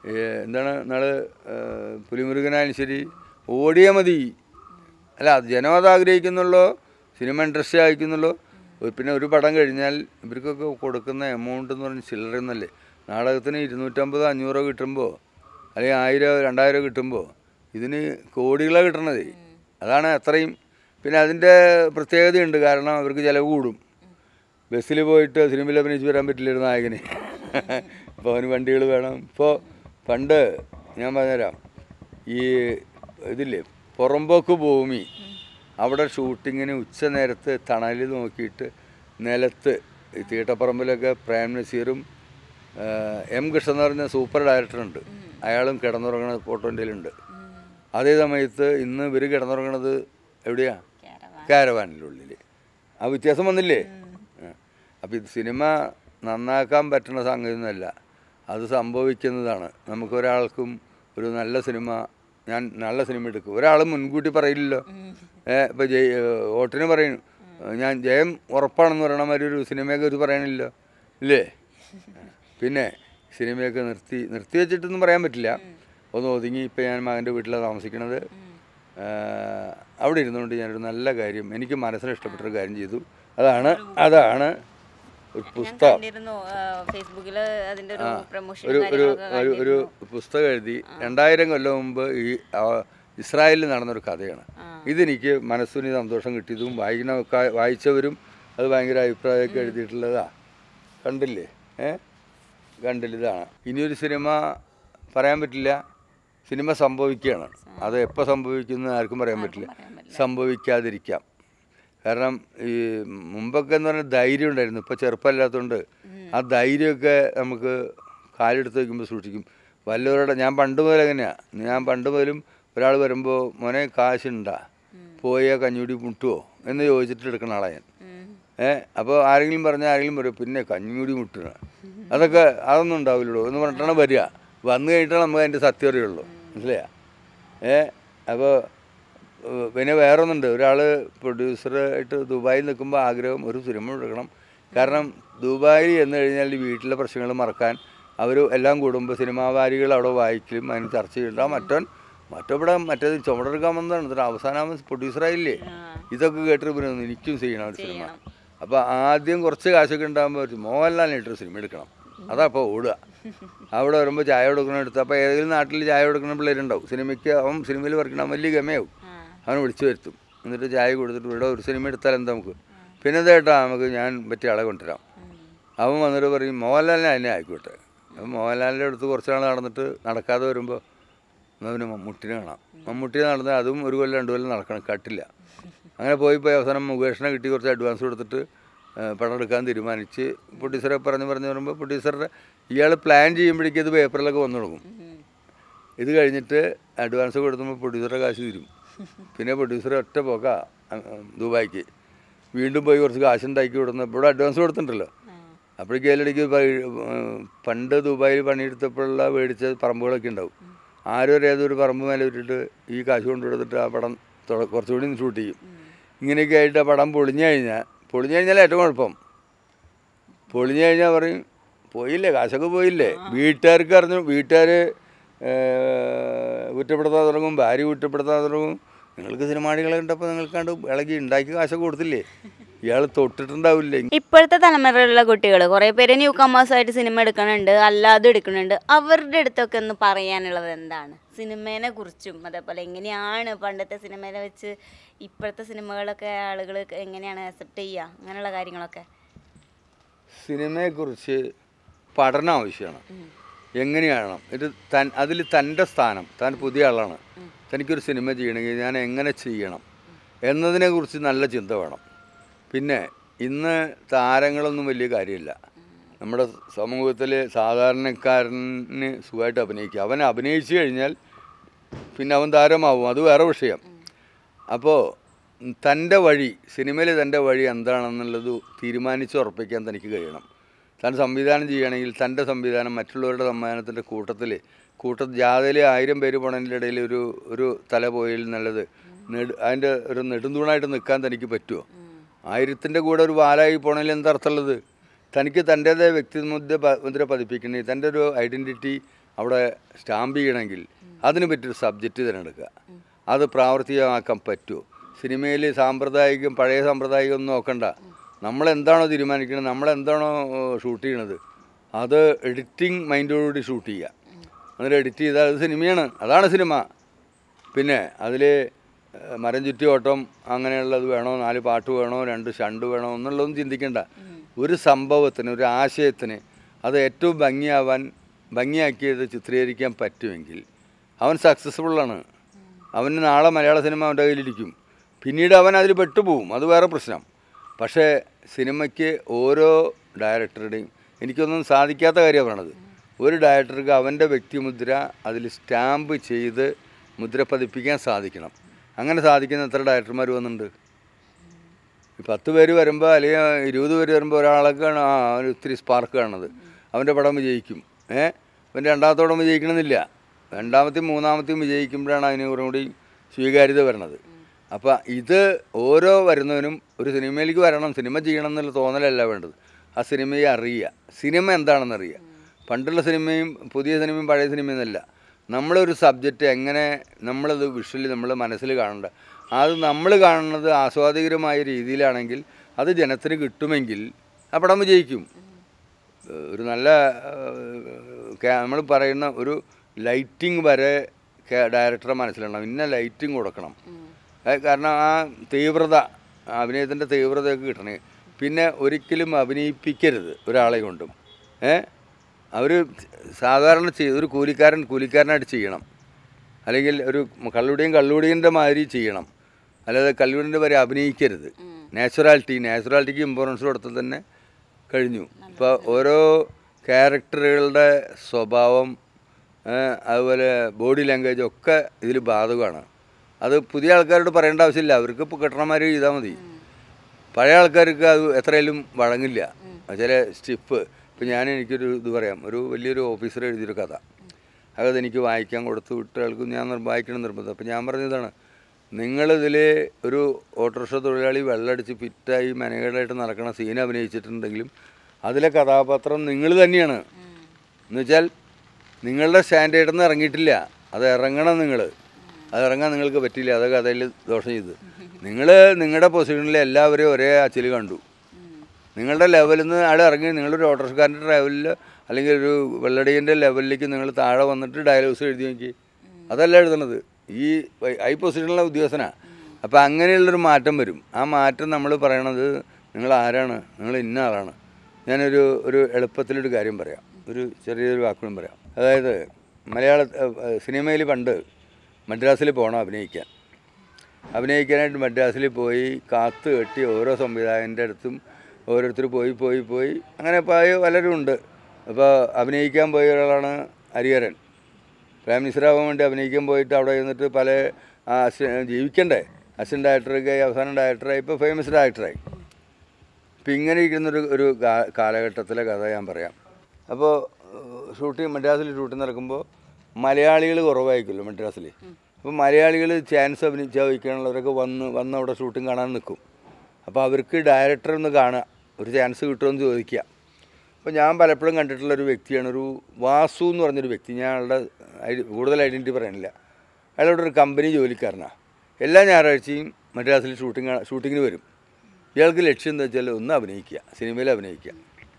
ഏ, എന്താണ് നാള് പുലിമുരുകനായാലും ശരി ഓടിയാൽ മതി അല്ല അത് ജനം അത് ആഗ്രഹിക്കുന്നുള്ളൂ സിനിമ ഇൻട്രസ്റ്റ് ആയിരിക്കുന്നുള്ളൂ ഒരു- പിന്നെ ഒരു പടം കഴിഞ്ഞാൽ ഇവർക്കൊക്കെ കൊടുക്കുന്ന എമൗണ്ട് എന്ന് പറഞ്ഞാൽ ചില്ലറയൊന്നല്ലേ നാടകത്തിന് ഇരുന്നൂറ്റമ്പത് അഞ്ഞൂറോ കിട്ടുമ്പോൾ അല്ലെങ്കിൽ ആയിരം രണ്ടായിരം കിട്ടുമ്പോൾ ഇതിന് കോടികളാണ് കിട്ടണത് അതാണ് അത്രയും പിന്നെ അതിൻ്റെ പ്രത്യേകതയുണ്ട് കാരണം അവർക്ക് ചിലവ് കൂടും ബസ്സിൽ പോയിട്ട് സിനിമയിൽ അഭിനയിച്ച് വരാൻ പറ്റില്ലായിരുന്നു നായകന് അപ്പോൾ അവന് വണ്ടികൾ വേണം ഇപ്പോൾ പണ്ട് ഞാൻ പറഞ്ഞുതരാം ഈ ഇതില്ലേ പുറമ്പോക്ക് ഭൂമി അവിടെ ഷൂട്ടിങ്ങിന് ഉച്ച നേരത്ത് തണലിൽ നോക്കിയിട്ട് നിലത്ത് ഈ തീട്ടപ്പറമ്പിലൊക്കെ പ്രേം നസീറും ആ, എം കൃഷ്ണൻ എന്ന് പറഞ്ഞ സൂപ്പർ ഡയറക്ടറുണ്ട് അയാളും കിടന്നുറങ്ങുന്ന ഫോട്ടോ എൻ്റെ കയ്യിലുണ്ട് അതേ സമയത്ത് ഇന്ന് ഇവർ കിടന്നുറങ്ങണത് എവിടെയാ കാരവാനിൻ്റെ ഉള്ളിൽ ആ വ്യത്യാസം വന്നില്ലേ അപ്പോൾ ഇത് സിനിമ നന്നാക്കാൻ പറ്റുന്ന സംഗതിയൊന്നുമല്ല അത് സംഭവിക്കുന്നതാണ് നമുക്ക് ഒരാൾക്കും ഒരു നല്ല സിനിമ ഞാൻ നല്ല സിനിമ എടുക്കും ഒരാൾ മുൻകൂട്ടി പറയില്ലല്ലോ ഏ ഇപ്പോൾ ജയ് വോട്ടിന് പറയും ഞാൻ ജയം ഉറപ്പാണെന്ന് പറയണ മാതിരി ഒരു സിനിമയൊക്കെ ഒരു പറയണില്ലോ ഇല്ലേ പിന്നെ സിനിമയൊക്കെ നിർത്തി നിർത്തി വെച്ചിട്ടൊന്നും പറയാൻ പറ്റില്ല ഒന്ന് ഒതുങ്ങി ഇപ്പം ഞാൻ മകൻ്റെ വീട്ടിലാണ് താമസിക്കണത് ആ, അവിടെ ഇരുന്നുകൊണ്ട് ഞാനൊരു നല്ല കാര്യം എനിക്ക് മനസ്സിന് ഇഷ്ടപ്പെട്ടൊരു കാര്യം ചെയ്തു അതാണ് അതാണ് ഒരു ഞാൻ പുസ്തകം കണ്ടിരുന്നു ഫേസ്ബുക്കിൽ അതിന്റെ ഒരു പ്രൊമോഷൻ ഒരു ഒരു ഒരു ഒരു പുസ്തകം എഴുതി രണ്ടായിരം കൊല്ലം മുമ്പ് ഈ ആ, ഇസ്രായേലിൽ നടന്നൊരു കഥയാണ് ഇതെനിക്ക് മനസ്സിന് സന്തോഷം കിട്ടിയതും വായിക്കുന്ന വായിച്ചവരും അത് ഭയങ്കര അഭിപ്രായമൊക്കെ എഴുതിയിട്ടുള്ളതാ കണ്ടില്ലേ ഏ കണ്ടില്ല ഇതാണ് ഇനിയൊരു സിനിമ പറയാൻ പറ്റില്ല സിനിമ സംഭവിക്കുകയാണ് അത് എപ്പോൾ സംഭവിക്കുന്നു ആർക്കും പറയാൻ പറ്റില്ല സംഭവിക്കാതിരിക്കാം കാരണം ഈ മുമ്പൊക്കെ എന്ന് പറഞ്ഞാൽ ധൈര്യം ഉണ്ടായിരുന്നു ഇപ്പോൾ ചെറുപ്പമില്ലാത്തതുകൊണ്ട് ആ ധൈര്യമൊക്കെ നമുക്ക് കാലെടുത്ത് വയ്ക്കുമ്പോൾ സൂക്ഷിക്കും വല്ലവരുടെ ഞാൻ പണ്ട് മുതൽ എങ്ങനെയാണ് ഞാൻ പണ്ട് മുതലും ഒരാൾ വരുമ്പോൾ മോനെ കാശുണ്ടാ പോയാൽ കഞ്ഞൂടി മുട്ടുവോ എന്ന് ചോദിച്ചിട്ട് എടുക്കുന്ന ആളാണ് ഞാൻ ഏ അപ്പോൾ ആരെങ്കിലും പറഞ്ഞാൽ ആരെങ്കിലും പറയും പിന്നെ കഞ്ഞൂടി മുട്ടുക അതൊക്കെ അതൊന്നും ഉണ്ടാവില്ലല്ലോ എന്ന് പറഞ്ഞിട്ടാണ് വരിക വന്നു കഴിഞ്ഞിട്ടാണ് നമുക്ക് അതിൻ്റെ സത്യം അറിയുള്ളൂ മനസ്സിലായ ഏ അപ്പോൾ ഏഹ് പിന്നെ വേറെ ഒന്നുണ്ട് ഒരാൾ പ്രൊഡ്യൂസറായിട്ട് ദുബായിൽ നിൽക്കുമ്പോൾ ആഗ്രഹം ഒരു സിനിമ എടുക്കണം കാരണം ദുബായിൽ എന്ന് കഴിഞ്ഞാൽ ഈ വീട്ടിലെ പ്രശ്നങ്ങൾ മറക്കാൻ അവർ എല്ലാം കൂടുമ്പോൾ സിനിമാവാരികൾ അവിടെ വായിക്കലും അതിന് ചർച്ച ചെയ്യണ്ട മറ്റവൻ മറ്റവിടെ മറ്റേത് ചുമടെടുക്കാൻ വന്നതാണ് എന്നിട്ട് അവസാനം പ്രൊഡ്യൂസറായില്ലേ ഇതൊക്കെ കേട്ടിട്ട് പിന്നെ എനിക്കും ചെയ്യണം ഒരു സിനിമ അപ്പോൾ ആദ്യം കുറച്ച് കാശൊക്കെ ഉണ്ടാകുമ്പോൾ മോഹൻലാലിനായിട്ടൊരു സിനിമ എടുക്കണം അതാ അപ്പോൾ ഓടുക അവിടെ വരുമ്പോൾ ചായ കൊടുക്കണം എടുത്ത് അപ്പോൾ ഏതെങ്കിലും നാട്ടിൽ ചായ കൊടുക്കുന്ന പിള്ളേരുണ്ടാവും സിനിമയ്ക്ക് അവൻ സിനിമയിൽ വർക്കണം വലിയ ഗമയാവും അവനെ വിളിച്ചു വരുത്തും എന്നിട്ട് ചായ കൊടുത്തിട്ട് ഇവിടെ ഒരു സിനിമ എടുത്താൽ എന്താ നമുക്ക് പിന്നെ ചേട്ടാ നമുക്ക് ഞാൻ പറ്റിയ ആളെ കൊണ്ടുവരാം അവൻ വന്നിട്ട് പറയും മോഹൻലാലിനെ അതിനെ ആയിക്കോട്ടെ അപ്പം മോഹൻലാലിൻ്റെ അടുത്ത് കുറച്ച് നാൾ നടന്നിട്ട് നടക്കാതെ വരുമ്പോൾ എന്നാൽ പിന്നെ മമ്മൂട്ടിനെ കാണാം മമ്മൂട്ടിനെ നടന്നാൽ അതും ഒരു കൊല്ലം രണ്ട് കൊല്ലം നടക്കണം കട്ടില്ല അങ്ങനെ പോയി പോയി അവസാനം മുകേഷിനെ കിട്ടി കുറച്ച് അഡ്വാൻസ് കൊടുത്തിട്ട് ആ, പടം എടുക്കാൻ തീരുമാനിച്ച് പ്രൊഡ്യൂസറെ പറഞ്ഞ് പറഞ്ഞ് വരുമ്പോൾ പ്രൊഡ്യൂസറുടെ ഇയാൾ പ്ലാൻ ചെയ്യുമ്പോഴേക്കും ഇത് പേപ്പറിലൊക്കെ വന്നു തുടങ്ങും ഇത് കഴിഞ്ഞിട്ട് അഡ്വാൻസ് കൊടുക്കുമ്പോൾ പ്രൊഡ്യൂസറുടെ കാശ് തീരും പിന്നെ പ്രൊഡ്യൂസർ ഒറ്റ പോക്ക ദുബായിക്ക് വീണ്ടും പോയി കുറച്ച് കാശ് ഉണ്ടാക്കി കൊടുക്കുന്ന ഇവിടെ അഡ്വാൻസ് കൊടുത്തിട്ടുണ്ടല്ലോ അപ്പോഴേക്കും അതിലിടയ്ക്ക് പണ്ട് ദുബായിൽ പണിയെടുത്തപ്പോഴുള്ള മേടിച്ച പറമ്പുകളൊക്കെ ഉണ്ടാവും ആരും ഒരു ഏതൊരു പറമ്പ് മേലെ വിട്ടിട്ട് ഈ കാശ് കൊണ്ടുകൊടുത്തിട്ട് ആ പടം തുട- കുറച്ചുകൂടി ഷൂട്ട് ചെയ്യും ഇങ്ങനെയൊക്കെ ആയിട്ട് ആ പടം പൊളിഞ്ഞു കഴിഞ്ഞാൽ പൊളിഞ്ഞു കഴിഞ്ഞാൽ ഏറ്റവും കുഴപ്പം പൊളിഞ്ഞു കഴിഞ്ഞാൽ പറയും പോയില്ലേ കാശൊക്കെ പോയില്ലേ വീട്ടുകാർക്ക് അറിഞ്ഞു വീട്ടുകാർ കുറ്റപ്പെടുത്താൻ തുടങ്ങും ഭാര്യ കുറ്റപ്പെടുത്താൻ തുടങ്ങും നിങ്ങൾക്ക് സിനിമാടികളെ കണ്ടപ്പോൾ നിങ്ങൾക്കാണ്ട് ഇളകി ഉണ്ടാക്കി കാശൊക്കെ കൊടുത്തില്ലേ ഇയാൾ തൊട്ടിട്ടുണ്ടാവില്ലേ ഇപ്പോഴത്തെ തലമുറയിലുള്ള കുട്ടികൾ കുറേ പേര് ന്യൂ കമേഴ്സായിട്ട് സിനിമ എടുക്കുന്നുണ്ട് അല്ലാതെ എടുക്കുന്നുണ്ട് അവരുടെ അടുത്തൊക്കെ ഒന്ന് പറയാനുള്ളത് എന്താണ് സിനിമേനെ കുറിച്ചും അതേപോലെ എങ്ങനെയാണ് പണ്ടത്തെ സിനിമയിലെ വെച്ച് ഇപ്പോഴത്തെ സിനിമകളൊക്കെ ആളുകൾ എങ്ങനെയാണ് അക്സെപ്റ്റ് ചെയ്യുക അങ്ങനെയുള്ള കാര്യങ്ങളൊക്കെ സിനിമയെക്കുറിച്ച് പഠനം ആവശ്യമാണ് എങ്ങനെയാണ് ഇത് തൻ അതിൽ തൻ്റെ സ്ഥാനം താൻ പുതിയ ആളാണ് തനിക്കൊരു സിനിമ ചെയ്യണമെങ്കിൽ ഞാൻ എങ്ങനെ ചെയ്യണം എന്നതിനെക്കുറിച്ച് നല്ല ചിന്ത വേണം പിന്നെ ഇന്ന് താരങ്ങളൊന്നും വലിയ കാര്യമില്ല നമ്മുടെ സമൂഹത്തിൽ സാധാരണക്കാരന് സുഖമായിട്ട് അഭിനയിക്കുക അവൻ അഭിനയിച്ചു കഴിഞ്ഞാൽ പിന്നെ അവൻ താരമാവും അത് വേറെ വിഷയം അപ്പോൾ തൻ്റെ വഴി സിനിമയിൽ തൻ്റെ വഴി എന്താണെന്നുള്ളത് തീരുമാനിച്ച് ഉറപ്പിക്കാൻ തനിക്ക് കഴിയണം താൻ സംവിധാനം ചെയ്യുകയാണെങ്കിൽ തൻ്റെ സംവിധാനം മറ്റുള്ളവരുടെ സംവിധാനത്തിൻ്റെ കൂട്ടത്തിൽ കൂട്ട ജാഥയിൽ ആയിരം പേര് പോണതിൻ്റെ ഇടയിൽ ഒരു ഒരു തല പോയിൽ നല്ലത് നെടു അതിൻ്റെ ഒരു നെടുന്തൂണായിട്ട് നിൽക്കാൻ തനിക്ക് പറ്റുമോ ആയിരത്തിൻ്റെ കൂടെ ഒരു വാലായി പോണതിൽ എന്താ അർത്ഥമുള്ളത് തനിക്ക് തൻ്റേതായ വ്യക്തിമുദ്ര പ- മുദ്ര പതിപ്പിക്കണേ തൻ്റെ ഒരു ഐഡൻറ്റിറ്റി അവിടെ സ്റ്റാമ്പ് ചെയ്യണമെങ്കിൽ അതിന് പറ്റിയൊരു സബ്ജക്റ്റ് തിരഞ്ഞെടുക്കുക അത് പ്രാവർത്തികമാക്കാൻ പറ്റുമോ സിനിമയിൽ സാമ്പ്രദായികം പഴയ സാമ്പ്രദായികം ഒന്നും നോക്കണ്ട നമ്മളെന്താണോ തീരുമാനിക്കുന്നത് നമ്മളെന്താണോ ഷൂട്ട് ചെയ്യണത് അത് എഡിറ്റിംഗ് മൈൻഡോടുകൂടി ഷൂട്ട് ചെയ്യുക എന്നിട്ട് എഡിറ്റ് ചെയ്താൽ അത് സിനിമയാണ് അതാണ് സിനിമ പിന്നെ അതിൽ മരം ചുറ്റി ഓട്ടം അങ്ങനെയുള്ളത് വേണോ നാല് പാട്ട് വേണോ രണ്ട് ഷണ്ട് വേണോ എന്നുള്ളതൊന്നും ചിന്തിക്കണ്ട ഒരു സംഭവത്തിന് ഒരു ആശയത്തിന് അത് ഏറ്റവും ഭംഗിയാവാൻ ഭംഗിയാക്കിയത് ചിത്രീകരിക്കാൻ പറ്റുമെങ്കിൽ അവൻ സക്സസ്ഫുള്ളാണ് അവന് നാളെ മലയാള സിനിമ അവൻ്റെ കയ്യിലിരിക്കും പിന്നീട് അവൻ അതിൽ പെട്ടുപോകും അത് വേറെ പ്രശ്നം പക്ഷേ സിനിമയ്ക്ക് ഓരോ ഡയറക്ടറുടെയും എനിക്കൊന്നും സാധിക്കാത്ത കാര്യമാണ് പറയണത് ഒരു ഡയറക്ടർക്ക് അവൻ്റെ വ്യക്തിമുദ്ര അതിൽ സ്റ്റാമ്പ് ചെയ്ത് മുദ്ര പതിപ്പിക്കാൻ സാധിക്കണം അങ്ങനെ സാധിക്കുന്ന എത്ര ഡയറക്ടർമാർ വന്നിട്ടുണ്ട് ഈ പത്ത് പേര് വരുമ്പോൾ അല്ലെങ്കിൽ ഇരുപത് പേര് വരുമ്പോൾ ഒരാളൊക്കെയാണ് ആ അവന് ഒത്തിരി സ്പാർക്ക് കാണുന്നത് അവൻ്റെ പടം വിജയിക്കും ഏ അവൻ്റെ രണ്ടാമത്തെ പടം വിജയിക്കണമെന്നില്ല രണ്ടാമത്തെയും മൂന്നാമത്തെയും വിജയിക്കുമ്പോഴാണ് അതിന് കുറേ കൂടി സ്വീകാര്യത വരണത് അപ്പോൾ ഇത് ഓരോ വരുന്നവനും ഒരു സിനിമയിലേക്ക് വരണം സിനിമ ചെയ്യണം എന്നുള്ള തോന്നലല്ല വേണ്ടത് ആ സിനിമയെ അറിയുക സിനിമ എന്താണെന്ന് അറിയുക പണ്ടുള്ള സിനിമയും പുതിയ സിനിമയും പഴയ സിനിമയും എന്നല്ല നമ്മളൊരു സബ്ജക്റ്റ് എങ്ങനെ നമ്മളത് വിഷ്വലി നമ്മൾ മനസ്സിൽ കാണണ്ട അത് നമ്മൾ കാണുന്നത് ആസ്വാദികരമായ രീതിയിലാണെങ്കിൽ അത് ജനത്തിന് കിട്ടുമെങ്കിൽ ആ പടം വിജയിക്കും ഏഹ് ഒരു നല്ല നമ്മൾ പറയുന്ന ഒരു ലൈറ്റിംഗ് വരെ ഡയറക്ടറെ മനസ്സിലുണ്ടാവും ഇന്ന ലൈറ്റിംഗ് കൊടുക്കണം ഏഹ് കാരണം ആ തീവ്രത അഭിനയത്തിൻ്റെ തീവ്രതയൊക്കെ കിട്ടണേ പിന്നെ ഒരിക്കലും അഭിനയിപ്പിക്കരുത് ഒരാളെ കൊണ്ടും ഏഹ് അവർ സാധാരണ ചെയ്ത് ഒരു കൂലിക്കാരൻ കൂലിക്കാരനായിട്ട് ചെയ്യണം അല്ലെങ്കിൽ ഒരു കള്ളുടിയും കള്ളുടിയൻ്റെ മാതിരി ചെയ്യണം അല്ലാതെ കള്ളുടിൻ്റെ വരെ അഭിനയിക്കരുത് നാച്ചുറാലിറ്റി നാച്ചുറാലിറ്റിക്ക് ഇമ്പോർട്ടൻസ് കൊടുത്താൽ തന്നെ കഴിഞ്ഞു ഇപ്പോൾ ഓരോ ക്യാരക്ടറുകളുടെ സ്വഭാവം ഏ, അതുപോലെ ബോഡി ലാംഗ്വേജ് ഒക്കെ ഇതിൽ ബാധകമാണ് അത് പുതിയ ആൾക്കാരോട് പറയേണ്ട ആവശ്യമില്ല അവർക്ക് ഇപ്പോൾ കിട്ടണമാതിരി ചെയ്താൽ മതി പഴയ ആൾക്കാർക്ക് അത് എത്രയായാലും വഴങ്ങില്ല ചില സ്റ്റിപ്പ് ഇപ്പം ഞാൻ എനിക്കൊരു ഇത് പറയാം ഒരു വലിയൊരു ഓഫീസർ എഴുതിയൊരു കഥ അത് എനിക്ക് വായിക്കാൻ കൊടുത്തു വിട്ട ആൾക്ക് ഞാൻ നിർ- വായിക്കണം നിർബന്ധം അപ്പം ഞാൻ പറഞ്ഞതാണ് നിങ്ങളിതിൽ ഒരു ഓട്ടോറിക്ഷ തൊഴിലാളി വെള്ളമടിച്ച് ഫിറ്റായി മെനകേടായിട്ട് നടക്കണ സീൻ അഭിനയിച്ചിട്ടുണ്ടെങ്കിലും അതിലെ കഥാപാത്രം നിങ്ങൾ തന്നെയാണ് എന്നുവെച്ചാൽ നിങ്ങളുടെ സ്റ്റാൻഡേർഡിൽ നിന്ന് ഇറങ്ങിയിട്ടില്ല അത് ഇറങ്ങണം നിങ്ങൾ അത് ഇറങ്ങാൻ നിങ്ങൾക്ക് പറ്റില്ല അത് കഥയിൽ ദോഷം ചെയ്ത് നിങ്ങൾ നിങ്ങളുടെ പൊസിഷനിൽ എല്ലാവരെയും ഒരേ അച്ചിൽ കണ്ടു നിങ്ങളുടെ ലെവലിൽ നിന്ന് ആൾ ഇറങ്ങി നിങ്ങളൊരു ഓട്ടോറിക്ഷക്കാരൻ്റെ ലെവലിൽ അല്ലെങ്കിൽ ഒരു വെള്ളടീൻ്റെ ലെവലിലേക്ക് നിങ്ങൾ താഴെ വന്നിട്ട് ഡയലോഗ്സ് എഴുതി നോക്കി അതല്ല എഴുതണത് ഈ ഹൈ പൊസിഷനിലുള്ള ഉദ്യോഗസ്ഥനാണ് അപ്പോൾ അങ്ങനെയുള്ളൊരു മാറ്റം വരും ആ മാറ്റം നമ്മൾ പറയണത് നിങ്ങൾ ആരാണ് നിങ്ങൾ ഇന്ന ആളാണ് ഞാനൊരു ഒരു എളുപ്പത്തിലൊരു കാര്യം പറയാം ഒരു ചെറിയൊരു വാക്കുകളും പറയാം അതായത് മലയാള സിനിമയിൽ പണ്ട് മദ്രാസിൽ പോകണം അഭിനയിക്കാൻ അഭിനയിക്കാനായിട്ട് മദ്രാസിൽ പോയി കാത്തു കെട്ടി ഓരോ സംവിധായകൻ്റെ അടുത്തും ഓരോരുത്തർ പോയി പോയി പോയി അങ്ങനെ പോയ പലരും ഉണ്ട് അപ്പോൾ അഭിനയിക്കാൻ പോയ ഒരാളാണ് ഹരിഹരൻ പ്രൈം മിനിസ്റ്റർ ആവാൻ വേണ്ടി അഭിനയിക്കാൻ പോയിട്ട് അവിടെ ഇരുന്നിട്ട് പല ആ, അസി- ജീവിക്കണ്ടേ അസിസ്റ്റൻ്റ് ഡയറക്ടറൊക്കെ അവസാനം ഡയറക്ടറായി ഇപ്പോൾ ഫേമസ് ഡയറക്ടറായി ഇപ്പം ഇങ്ങനെ ഇരിക്കുന്നൊരു ഒരു കാ- കാലഘട്ടത്തിലെ കഥ ഞാൻ പറയാം അപ്പോൾ ഷൂട്ടിങ് മദ്രാസിൽ ഷൂട്ടിങ് നടക്കുമ്പോൾ മലയാളികൾ കുറവായിരിക്കുമല്ലോ മദ്രാസിൽ അപ്പോൾ മലയാളികൾ ചാൻസ് അഭിനയിച്ച് ചോദിക്കാനുള്ളവരൊക്കെ വന്ന് വന്ന് അവിടെ ഷൂട്ടിങ് കാണാൻ നിൽക്കും അപ്പോൾ അവർക്ക് ഡയറക്ടർ ഒന്ന് കാണുക ഒരു ചാൻസ് കിട്ടുമെന്ന് ചോദിക്കുക അപ്പോൾ ഞാൻ പലപ്പോഴും കണ്ടിട്ടുള്ള ഒരു വ്യക്തിയാണ് ഒരു വാസു എന്ന് പറഞ്ഞൊരു വ്യക്തി ഞാൻ അയാളുടെ ഐഡി- കൂടുതൽ ഐഡൻറ്റിറ്റി പറയുന്നില്ല അയാളോട് ഒരു കമ്പനി ജോലിക്കാരനാണ് എല്ലാ ഞായറാഴ്ചയും മദ്രാസിൽ ഷൂട്ടിങ് ഷൂട്ടിങ്ങിന് വരും ഇയാൾക്ക് ലക്ഷ്യം എന്താ വെച്ചാൽ ഒന്ന് അഭിനയിക്കുക സിനിമയിൽ അഭിനയിക്കുക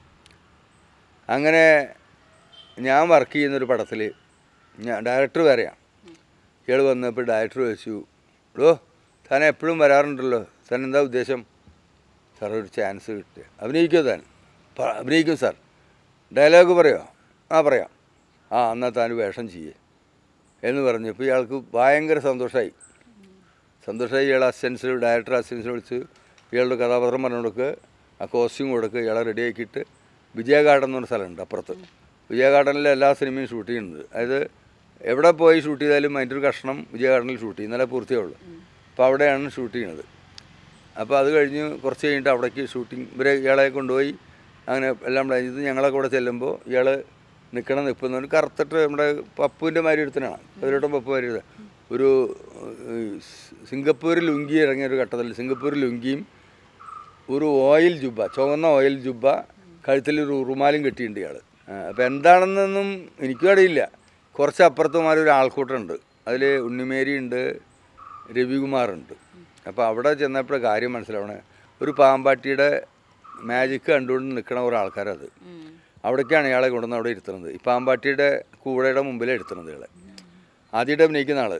അങ്ങനെ ഞാൻ വർക്ക് ചെയ്യുന്നൊരു പടത്തിൽ ഞാൻ ഡയറക്ടർ വേറെയാണ് ഇയാൾ വന്നപ്പോൾ ഡയറക്ടർ ചോദിച്ചു എടോ താൻ എപ്പോഴും വരാറുണ്ടല്ലോ താൻ എന്താ ഉദ്ദേശം സാർ ഒരു ചാൻസ് കിട്ടുക അഭിനയിക്കുമോ താൻ "പ- അഭിനയിക്കും സാർ ഡയലോഗ് പറയോ ആ പറയാം ആ എന്നാൽ താൻ വേഷം ചെയ്യേ എന്ന് പറഞ്ഞപ്പോൾ ഇയാൾക്ക് ഭയങ്കര സന്തോഷമായി സന്തോഷമായി ഇയാൾ അസിസ്റ്റൻസ് ഡയറക്ടർ അസിസ്റ്റൻസ് വിളിച്ച് ഇയാളുടെ കഥാപാത്രം പറഞ്ഞു കൊടുക്കുക ആ കോസ്റ്റ്യൂം കൊടുക്കുക ഇയാളെ റെഡിയാക്കിയിട്ട് വിജയ ഗാർഡൻ എന്ന് പറഞ്ഞ സ്ഥലമുണ്ട് അപ്പുറത്ത് വിജയ ഗാർഡനിലെ എല്ലാ സിനിമയും ഷൂട്ട് ചെയ്യുന്നത് അതായത് എവിടെ പോയി ഷൂട്ട് ചെയ്താലും അതിൻ്റെ ഒരു കഷ്ണം വിജയ ഗാർഡനിൽ ഷൂട്ട് ചെയ്യും ഇന്നലെ പൂർത്തിയാവുള്ളൂ അപ്പോൾ അവിടെയാണ് ഷൂട്ട് ചെയ്യണത് അപ്പോൾ അത് കഴിഞ്ഞ് കുറച്ച് കഴിഞ്ഞിട്ട് അവിടേക്ക് ഷൂട്ടിംഗ് ഇവരെ ഇയാളെ കൊണ്ടുപോയി അങ്ങനെ എല്ലാം പ്ലാൻ ചെയ്ത് ഞങ്ങളൊക്കെ ഇവിടെ ചെല്ലുമ്പോൾ ഇയാൾ നിൽക്കണം നിൽക്കുന്നവന് കറുത്തിട്ട് നമ്മുടെ പപ്പുവിൻ്റെ മാതിരി ഒരുത്തനാണ് അതിലോട്ടും പപ്പു മാതിരി ഒരുത്തൻ. ഒരു ഏഹ്, സിംഗപ്പൂർ ലുങ്കി ഇറങ്ങിയ ഒരു ഘട്ടത്തിൽ സിംഗപ്പൂർ ലുങ്കിയും ഒരു ഓയിൽ ജുബ്ബ ചുവന്ന ഓയിൽ ജുബ്ബ കഴുത്തിൽ ഒരു ഉറുമാലും കെട്ടിയിട്ടുണ്ട് ഇയാൾ അപ്പോൾ എന്താണെന്നൊന്നും എനിക്കും അറിയില്ല കുറച്ച് അപ്പുറത്തുമാർ ഒരു ആൾക്കൂട്ടമുണ്ട് അതിൽ ഉണ്ണിമേരി ഉണ്ട് രവികുമാറുണ്ട് അപ്പോൾ അവിടെ ചെന്നപ്പോൾ കാര്യം മനസ്സിലാവണേ ഒരു പാമ്പാട്ടിയുടെ മാജിക്ക് കണ്ടുകൊണ്ട് നിൽക്കണ കുറേ ആൾക്കാരത് ഉം. അവിടേക്കാണ് ഇയാളെ കൊണ്ടുവന്ന് അവിടെ ഇരുത്തുന്നത് ഈ പാമ്പാട്ടിയുടെ കൂടെയുടെ മുമ്പിലാണ് ഇരുത്തുന്നത് ഇയാളെ ആദ്യമായിട്ട് അഭിനയിക്കുന്ന ആള്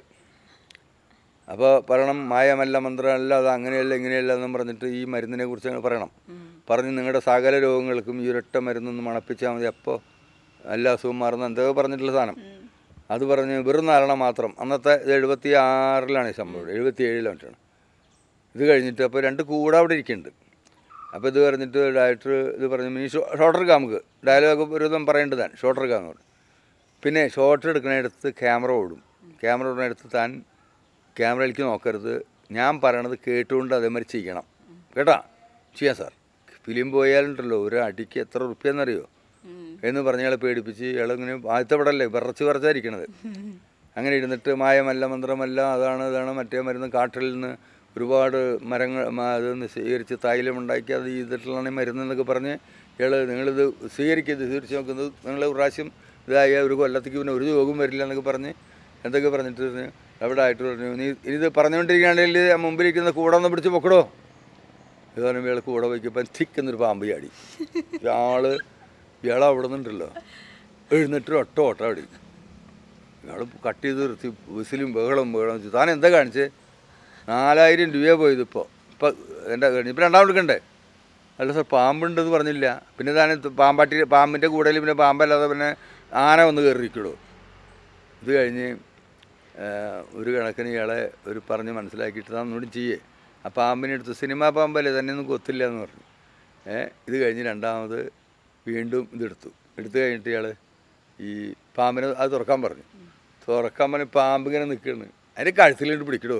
അപ്പോൾ പറയണം മായമല്ല മന്ത്രമല്ല അത് അങ്ങനെയല്ല ഇങ്ങനെയല്ല എന്നും പറഞ്ഞിട്ട് ഈ മരുന്നിനെ കുറിച്ച് അങ്ങ് പറയണം പറഞ്ഞ് നിങ്ങളുടെ സകല രോഗങ്ങൾക്കും ഈ ഒരൊറ്റ മരുന്നൊന്ന് മണപ്പിച്ചാൽ മതി അപ്പോൾ എല്ലാ അസുഖം മാറുന്ന എന്തോ പറഞ്ഞിട്ടുള്ള സാധനം അത് പറഞ്ഞ് വെറും നാലെണ്ണം മാത്രം അന്നത്തെ ഇത് എഴുപത്തി ആറിലാണ് ഈ സംഭവം എഴുപത്തി ഏഴിലാണ് മറ്റാണ് ഇത് കഴിഞ്ഞിട്ട് അപ്പോൾ രണ്ട് കൂടെ അവിടെ ഇരിക്കുന്നുണ്ട് അപ്പോൾ ഇത് പറഞ്ഞിട്ട് ഡയറക്ടർ ഇത് പറഞ്ഞു മിനി ഷോർട്ടർ നമുക്ക് ഡയലോഗ് ഒരു വിധം പറയേണ്ടതാണ് ഷോർട്ടർ കാമ് പിന്നെ ഷോർട്ട് എടുക്കണടുത്ത് ക്യാമറ ഓടും ക്യാമറ ഓടുന്നിടത്ത് താൻ ക്യാമറയിലേക്ക് നോക്കരുത് ഞാൻ പറയണത് കേട്ടുകൊണ്ട് അതേമാതിരി ചെയ്യണം കേട്ടാ ചെയ്യാം സാർ ഫിലിം പോയാലുണ്ടല്ലോ ഒരു അടിക്ക് എത്ര റുപ്യെന്നറിയോ ഉം. എന്ന് പറഞ്ഞ് ഇയാളെ പേടിപ്പിച്ച് ഇയാളിങ്ങനെ ആദ്യത്തെ പടമല്ലേ വിറച്ച് വിറച്ചായിരിക്കണത് അങ്ങനെ ഇരുന്നിട്ട് മായമല്ല മന്ത്രമല്ല അതാണ് ഇതാണ് മറ്റേ മരുന്ന് കാട്ടിൽ നിന്ന് ഒരുപാട് മരങ്ങൾ മ- അത് സ്വീകരിച്ച് തൈലം ഉണ്ടാക്കി അത് ചെയ്തിട്ടുള്ളതാണ് ഈ മരുന്ന് എന്നൊക്കെ പറഞ്ഞ് ഇയാൾ നിങ്ങളിത് സ്വീകരിക്കരുത് സ്വീകരിച്ച് നോക്കുന്നത് നിങ്ങൾ ഒരു പ്രാവശ്യം ഇതായ ഒരു കൊല്ലത്തേക്ക് പിന്നെ ഒരു രോഗം വരില്ല എന്നൊക്കെ പറഞ്ഞ് എന്തൊക്കെ പറഞ്ഞിട്ട് പറഞ്ഞു അവിടെ ആയിട്ട് പറഞ്ഞു നീ ഇത് പറഞ്ഞുകൊണ്ടിരിക്കുകയാണെങ്കിൽ ആ മുമ്പിലിരിക്കുന്ന കൂടെ ഒന്ന് പിടിച്ച് പൊക്കടോ ഇത് പറയുമ്പോൾ ഇയാൾ കൂടെ വയ്ക്കപ്പം തിക്കുന്നൊരു പാമ്പ് ചാടി ഇയാള് ഇയാൾ അവിടെ നിന്നുണ്ടല്ലോ എഴുന്നിട്ട് ഒട്ട ഓട്ട അടി ഇയാൾ കട്ട് ചെയ്ത് നിർത്തി വിസിലും ബഹളം ബഹളം വെച്ചു താൻ എന്താ കാണിച്ചേ നാലായിരം രൂപയാണ് പോയത് ഇപ്പോൾ ഇപ്പം എൻ്റെ കഴിഞ്ഞു ഇപ്പം രണ്ടാമത് എടുക്കണ്ടേ അല്ല സാർ പാമ്പുണ്ടെന്ന് പറഞ്ഞില്ല പിന്നെ താൻ പാമ്പാട്ടി പാമ്പിൻ്റെ കൂടയിൽ പിന്നെ പാമ്പല്ലാതെ പിന്നെ ആന വന്ന് കയറിയിരിക്കുള്ളൂ ഇത് കഴിഞ്ഞ് ആ, ഒരു കണക്കിന് ഇയാളെ ഒരു പറഞ്ഞ് മനസ്സിലാക്കിയിട്ട് താൻ ഒന്നുകൂടി ചെയ്യേ ആ പാമ്പിനെ എടുത്ത് സിനിമാ പാമ്പല്ലേ തന്നെ ഒന്നും കൊത്തില്ല എന്ന് പറഞ്ഞു ഏ ഇത് കഴിഞ്ഞ് രണ്ടാമത് വീണ്ടും ഇതെടുത്തു എടുത്തു കഴിഞ്ഞിട്ട് ഇയാൾ ഈ പാമ്പിനെ അത് തുറക്കാൻ പറഞ്ഞു തുറക്കാൻ പറഞ്ഞ് പാമ്പ് ഇങ്ങനെ നിൽക്കുകയാണ് അതിൻ്റെ കഴുത്തിലിട്ട് പിടിക്കടോ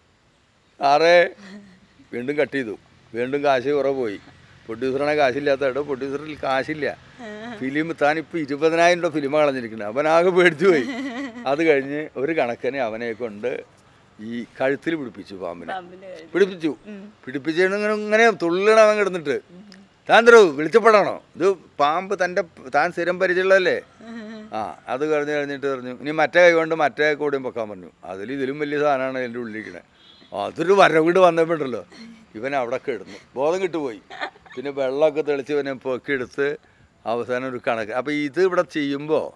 സാറേ വീണ്ടും കട്ട് ചെയ്തു വീണ്ടും കാശ് കുറേ പോയി പ്രൊഡ്യൂസറാണ് കാശില്ലാത്ത കേട്ടോ പ്രൊഡ്യൂസറിൽ കാശില്ല ഫിലിം താനിപ്പോൾ ഇരുപതിനായിരം രൂപ ഫിലിം കളഞ്ഞിരിക്കുന്നത് അവനാകെ പേടിച്ചു പോയി അത് കഴിഞ്ഞ് ഒരു കണക്കിന് അവനെ കൊണ്ട് ഈ കഴുത്തിൽ പിടിപ്പിച്ചു പാമ്പിനെ പാമ്പിന്റെ കഴുത്തിൽ. പിടിപ്പിച്ചു പിടിപ്പിച്ചിങ്ങനെ ഇങ്ങനെ തുള്ളണ അവൻ കിടന്നിട്ട് താൻ തരൂ വിളിച്ചപ്പെടാണോ ഇത് പാമ്പ് തൻ്റെ താൻ സ്ഥിരം പരിചയമുള്ളതല്ലേ ആ അത് കഴിഞ്ഞ് കഴിഞ്ഞിട്ട് പറഞ്ഞു ഇനി മറ്റേ കൈ കൊണ്ട് മറ്റേ കൂടെയും പൊക്കാൻ പറഞ്ഞു അതിൽ ഇതിലും വലിയ സാധനമാണ് എൻ്റെ ഉള്ളിരിക്കണേ അതൊരു വരവിട് വന്നപ്പോഴല്ലോ ഇവൻ അവിടെ കിടന്നു ബോധം കിട്ടുപോയി പിന്നെ വെള്ളമൊക്കെ തെളിച്ച് ഇവനെ പൊക്കിയെടുത്ത് അവസാനം ഒരു കണക്ക് അപ്പോൾ ഇത് ഇവിടെ ചെയ്യുമ്പോൾ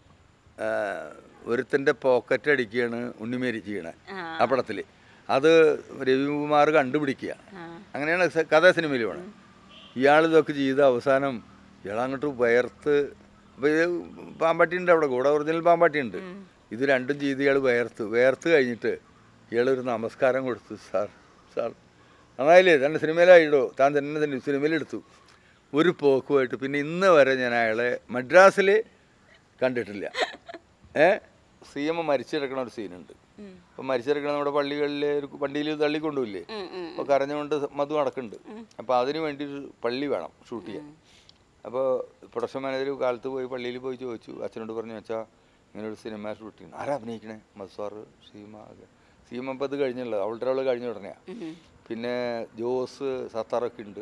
ഒരുത്തൻ്റെ പോക്കറ്റ് അടിക്കുകയാണ് ഉണ്ണിമേരി ചെയ്യണേ ആ. ആ പടത്തിൽ അത് രവികുമാർ കണ്ടുപിടിക്കുക ആ. അങ്ങനെയാണ് സ- കഥ സിനിമയിൽ വേണം ഇയാൾ ഇതൊക്കെ ചെയ്ത് അവസാനം ഇയാൾ അങ്ങോട്ട് വയർത്ത് അപ്പോൾ ഇത് പാമ്പാട്ടിയുണ്ട് അവിടെ കൂടെ ഒറിജിനൽ പാമ്പാട്ടിയുണ്ട് ഇത് രണ്ടും ചെയ്ത് ഇയാൾ വയർത്ത് വയർത്ത് കഴിഞ്ഞിട്ട് ഇയാളൊരു നമസ്കാരം കൊടുത്തു സാർ സാർ നന്നായില്ലേ തന്നെ സിനിമയിലായിടോ താൻ തന്നെ തന്നെ സിനിമയിലെടുത്തു ഒരു പോക്കുമായിട്ട് പിന്നെ ഇന്ന് വരെ ഞാൻ അയാളെ മദ്രാസിൽ കണ്ടിട്ടില്ല ഏ സി എം മരിച്ചെടുക്കണ ഒരു സീനുണ്ട് ഉം. അപ്പം മരിച്ചെടുക്കണ നമ്മുടെ പള്ളികളിൽ ഒരു വണ്ടിയിൽ തള്ളിക്കൊണ്ടുമില്ലേ ഉം, ഉം. അപ്പോൾ കരഞ്ഞുകൊണ്ട് മധു നടക്കുന്നുണ്ട് അപ്പോൾ അതിന് വേണ്ടി ഒരു പള്ളി വേണം ഷൂട്ട് ചെയ്യാൻ അപ്പോൾ പ്രൊഡക്ഷൻ മാനേജർ കാലത്ത് പോയി പള്ളിയിൽ പോയി ചോദിച്ചു അച്ഛനോട് പറഞ്ഞു വെച്ചാൽ ഇങ്ങനെ ഒരു സിനിമ ഷൂട്ട് ചെയ്യണം ആരാ അഭിനയിക്കണേ മധുസാർ സീമ ഒക്കെ സീമ അപ്പോൾ ഇത് കഴിഞ്ഞല്ലോ അവളുടെ അവൾ കഴിഞ്ഞ ഉടനെയാണ് ഉം. പിന്നെ ജോസ് സത്താറൊക്കെ ഉണ്ട്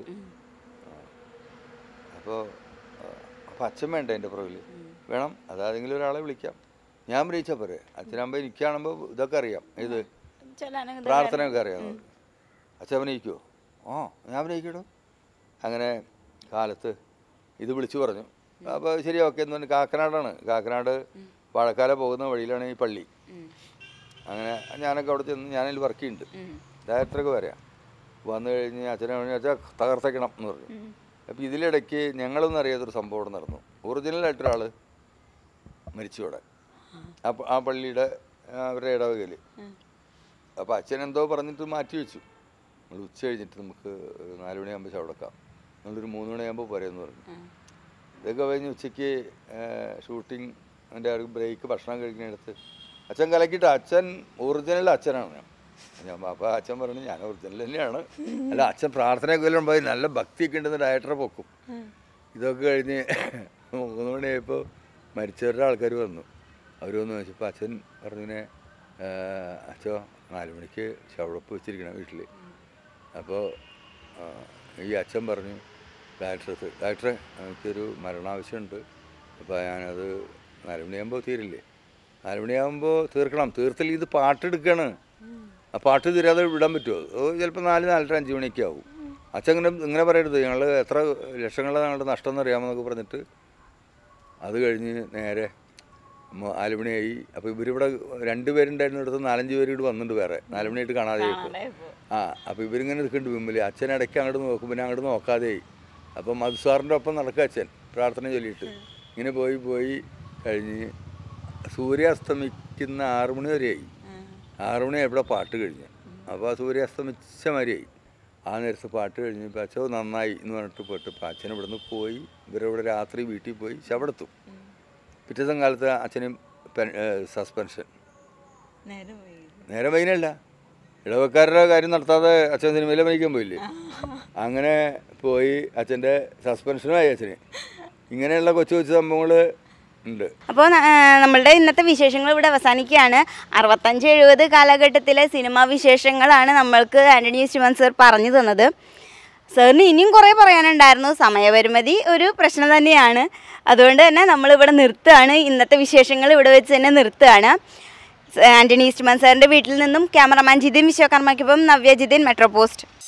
അപ്പോൾ അപ്പോൾ അച്ഛൻ വേണ്ട എൻ്റെ പുറകിൽ വേണം അതാരെങ്കിലും ഒരാളെ വിളിക്കാം ഞാൻ വിളിച്ചാൽ പോരെ അച്ഛനാകുമ്പോൾ എനിക്കാണുമ്പോൾ ഇതൊക്കെ അറിയാം ഇത് ചൊല്ലാനൊക്കെ പ്രാർത്ഥനയൊക്കെ അറിയാം അച്ഛൻ അഭിനയിക്കുമോ ഓ ഞാൻ അഭിനയിക്കടോ അങ്ങനെ കാലത്ത് ഇത് വിളിച്ചു പറഞ്ഞു അപ്പോൾ ശരി ഓക്കെ എന്ന് പറഞ്ഞ് കാക്കനാടാണ് കാക്കനാട് വാഴക്കാല പോകുന്ന വഴിയിലാണ് ഈ പള്ളി ഉം. അങ്ങനെ ഞാനൊക്കെ അവിടെ ചെന്ന് ഞാനതിൽ വർക്ക് ചെയ്യുന്നുണ്ട് ഉം. ഡയറക്ടറൊക്കെ വരാം വന്നു കഴിഞ്ഞ് അച്ഛനെ പറഞ്ഞു അച്ഛാ തകർത്തേക്കണം എന്ന് പറഞ്ഞു ഉം. അപ്പോൾ ഇതിലിടയ്ക്ക് ഞങ്ങളൊന്നും അറിയാത്തൊരു സംഭവം ഇവിടെ നടന്നു ഒറിജിനലായിട്ടൊരാൾ മരിച്ചു അവിടെ ആ പ- ആ പള്ളിയുടെ ആ, അവരുടെ ഇടവകയിൽ ഉം. അപ്പോൾ അച്ഛൻ എന്തോ പറഞ്ഞിട്ട് മാറ്റി വെച്ചു നമ്മൾ ഉച്ച കഴിഞ്ഞിട്ട് നമുക്ക് ഒരു നാല് മണിയാകുമ്പോൾ ചവിടക്കാം നമ്മളൊരു മൂന്ന് മണിയാകുമ്പോൾ പോരെന്ന് പറഞ്ഞു ഉം. ഇതൊക്കെ കഴിഞ്ഞ് ഉച്ചയ്ക്ക് ഷൂട്ടിങ് അതിൻ്റെ ബ്രേക്ക് ഭക്ഷണം കഴിക്കുന്നിടത്ത് അച്ഛൻ കലക്കിയിട്ട് അച്ഛൻ ഒറിജിനൽ അച്ഛനാണ് ഞാൻ ഞാൻ അപ്പോൾ അച്ഛൻ പറഞ്ഞു ഞാൻ ഒറിജിനൽ തന്നെയാണ് അല്ല അച്ഛൻ പ്രാർത്ഥനയൊക്കെ വല്ലതും പോയി നല്ല ഭക്തിയൊക്കെ ഉണ്ടെന്ന് ഡയറക്ടറെ പൊക്കും ഇതൊക്കെ കഴിഞ്ഞ് മൂന്ന് മണിയായപ്പോൾ മരിച്ചവരുടെ ആൾക്കാർ വന്നു അവർ വന്ന് ചോദിച്ചപ്പോൾ അച്ഛൻ പറഞ്ഞിനെ അച്ഛോ നാല് മണിക്ക് ശവടപ്പ് വെച്ചിരിക്കണം വീട്ടിൽ അപ്പോൾ ഈ അച്ഛൻ പറഞ്ഞു ഡയറക്ടർക്ക് ഡയറക്ടറെ എനിക്കൊരു മരണാവശ്യമുണ്ട് അപ്പോൾ ഞാനത് നാല് മണിയാകുമ്പോൾ തീരില്ലേ നാല് മണിയാകുമ്പോൾ തീർക്കണം തീർത്തിൽ ഇത് പാട്ടെടുക്കുകയാണ് ആ പാട്ട് തീരാതെ വിടാൻ പറ്റുമോ അത് ചിലപ്പോൾ നാല് നാലര അഞ്ച് മണിയൊക്കെ ആവും അച്ഛൻ ഇങ്ങനെ ഇങ്ങനെ പറയരുത് ഞങ്ങൾ എത്ര ലക്ഷങ്ങളുടെ ഞങ്ങളുടെ നഷ്ടം എന്ന് അറിയാമെന്നൊക്കെ പറഞ്ഞിട്ട് അത് കഴിഞ്ഞ് നേരെ മ- നാല് മണിയായി അപ്പോൾ ഇവരിവിടെ രണ്ട് പേരുണ്ടായിരുന്ന അടുത്ത് നാലഞ്ച് പേര് ഇവിടെ വന്നിട്ടുണ്ട് വേറെ നാല് മണിയായിട്ട് കാണാതെ ആ അപ്പോൾ ഇവരിങ്ങനെ നിൽക്കുന്നുണ്ട് മുമ്പിൽ അച്ഛൻ ഇടയ്ക്ക് അങ്ങോട്ട് നോക്കും പിന്നെ അങ്ങോട്ട് നോക്കാതെയായി അപ്പം മധു സാറിൻ്റെ ഒപ്പം നടക്കുക അച്ഛൻ പ്രാർത്ഥന ചൊല്ലിയിട്ട് ഇങ്ങനെ പോയി പോയി കഴിഞ്ഞ് സൂര്യാസ്തമിക്കുന്ന ആറു മണി വരെയായി ആറു മണി എവിടെ പാട്ട് കഴിഞ്ഞ് അപ്പോൾ ആ സൂര്യാസ്തമിച്ച മാതിരിയായി ആ നേരത്ത് പാട്ട് കഴിഞ്ഞപ്പോൾ അച്ഛൻ നന്നായി എന്ന് പറഞ്ഞിട്ട് പോയിട്ട് അപ്പോൾ അച്ഛൻ ഇവിടുന്ന് പോയി ഇവരിവിടെ രാത്രി വീട്ടിൽ പോയി ശവടെത്തും പിറ്റേത്തെ കാലത്ത് അച്ഛനും സസ്പെൻഷൻ നേരെ വൈകിനല്ല ഇടവക്കാരുടെ കാര്യം നടത്താതെ അച്ഛൻ സിനിമയിൽ അഭിനയിക്കാൻ പോയില്ലേ അങ്ങനെ പോയി അച്ഛൻ്റെ സസ്പെൻഷനുമായി അച്ഛന് ഇങ്ങനെയുള്ള കൊച്ചു കൊച്ചു സംഭവങ്ങൾ ഉണ്ട് അപ്പോൾ നമ്മളുടെ ഇന്നത്തെ വിശേഷങ്ങൾ ഇവിടെ അവസാനിക്കുകയാണ് അറുപത്തഞ്ച് എഴുപത് കാലഘട്ടത്തിലെ സിനിമാ വിശേഷങ്ങളാണ് നമ്മൾക്ക് ആൻ്റണി ശിവൻ സർ പറഞ്ഞു തന്നത് സാറിന് ഇനിയും കുറേ പറയാനുണ്ടായിരുന്നു സമയപരിമിതി ഒരു പ്രശ്നം തന്നെയാണ് അതുകൊണ്ട് തന്നെ നമ്മളിവിടെ നിർത്തുകയാണ് ഇന്നത്തെ വിശേഷങ്ങൾ ഇവിടെ വെച്ച് തന്നെ നിർത്തുകയാണ് ആൻ്റണി ഈസ്റ്റ്മാൻ സാറിൻ്റെ വീട്ടിൽ നിന്നും ക്യാമറമാൻ ജിതിൻ വിശ്വകർമ്മയ്ക്കൊപ്പം നവ്യ ജിതിൻ മെട്രോ പോസ്റ്റ്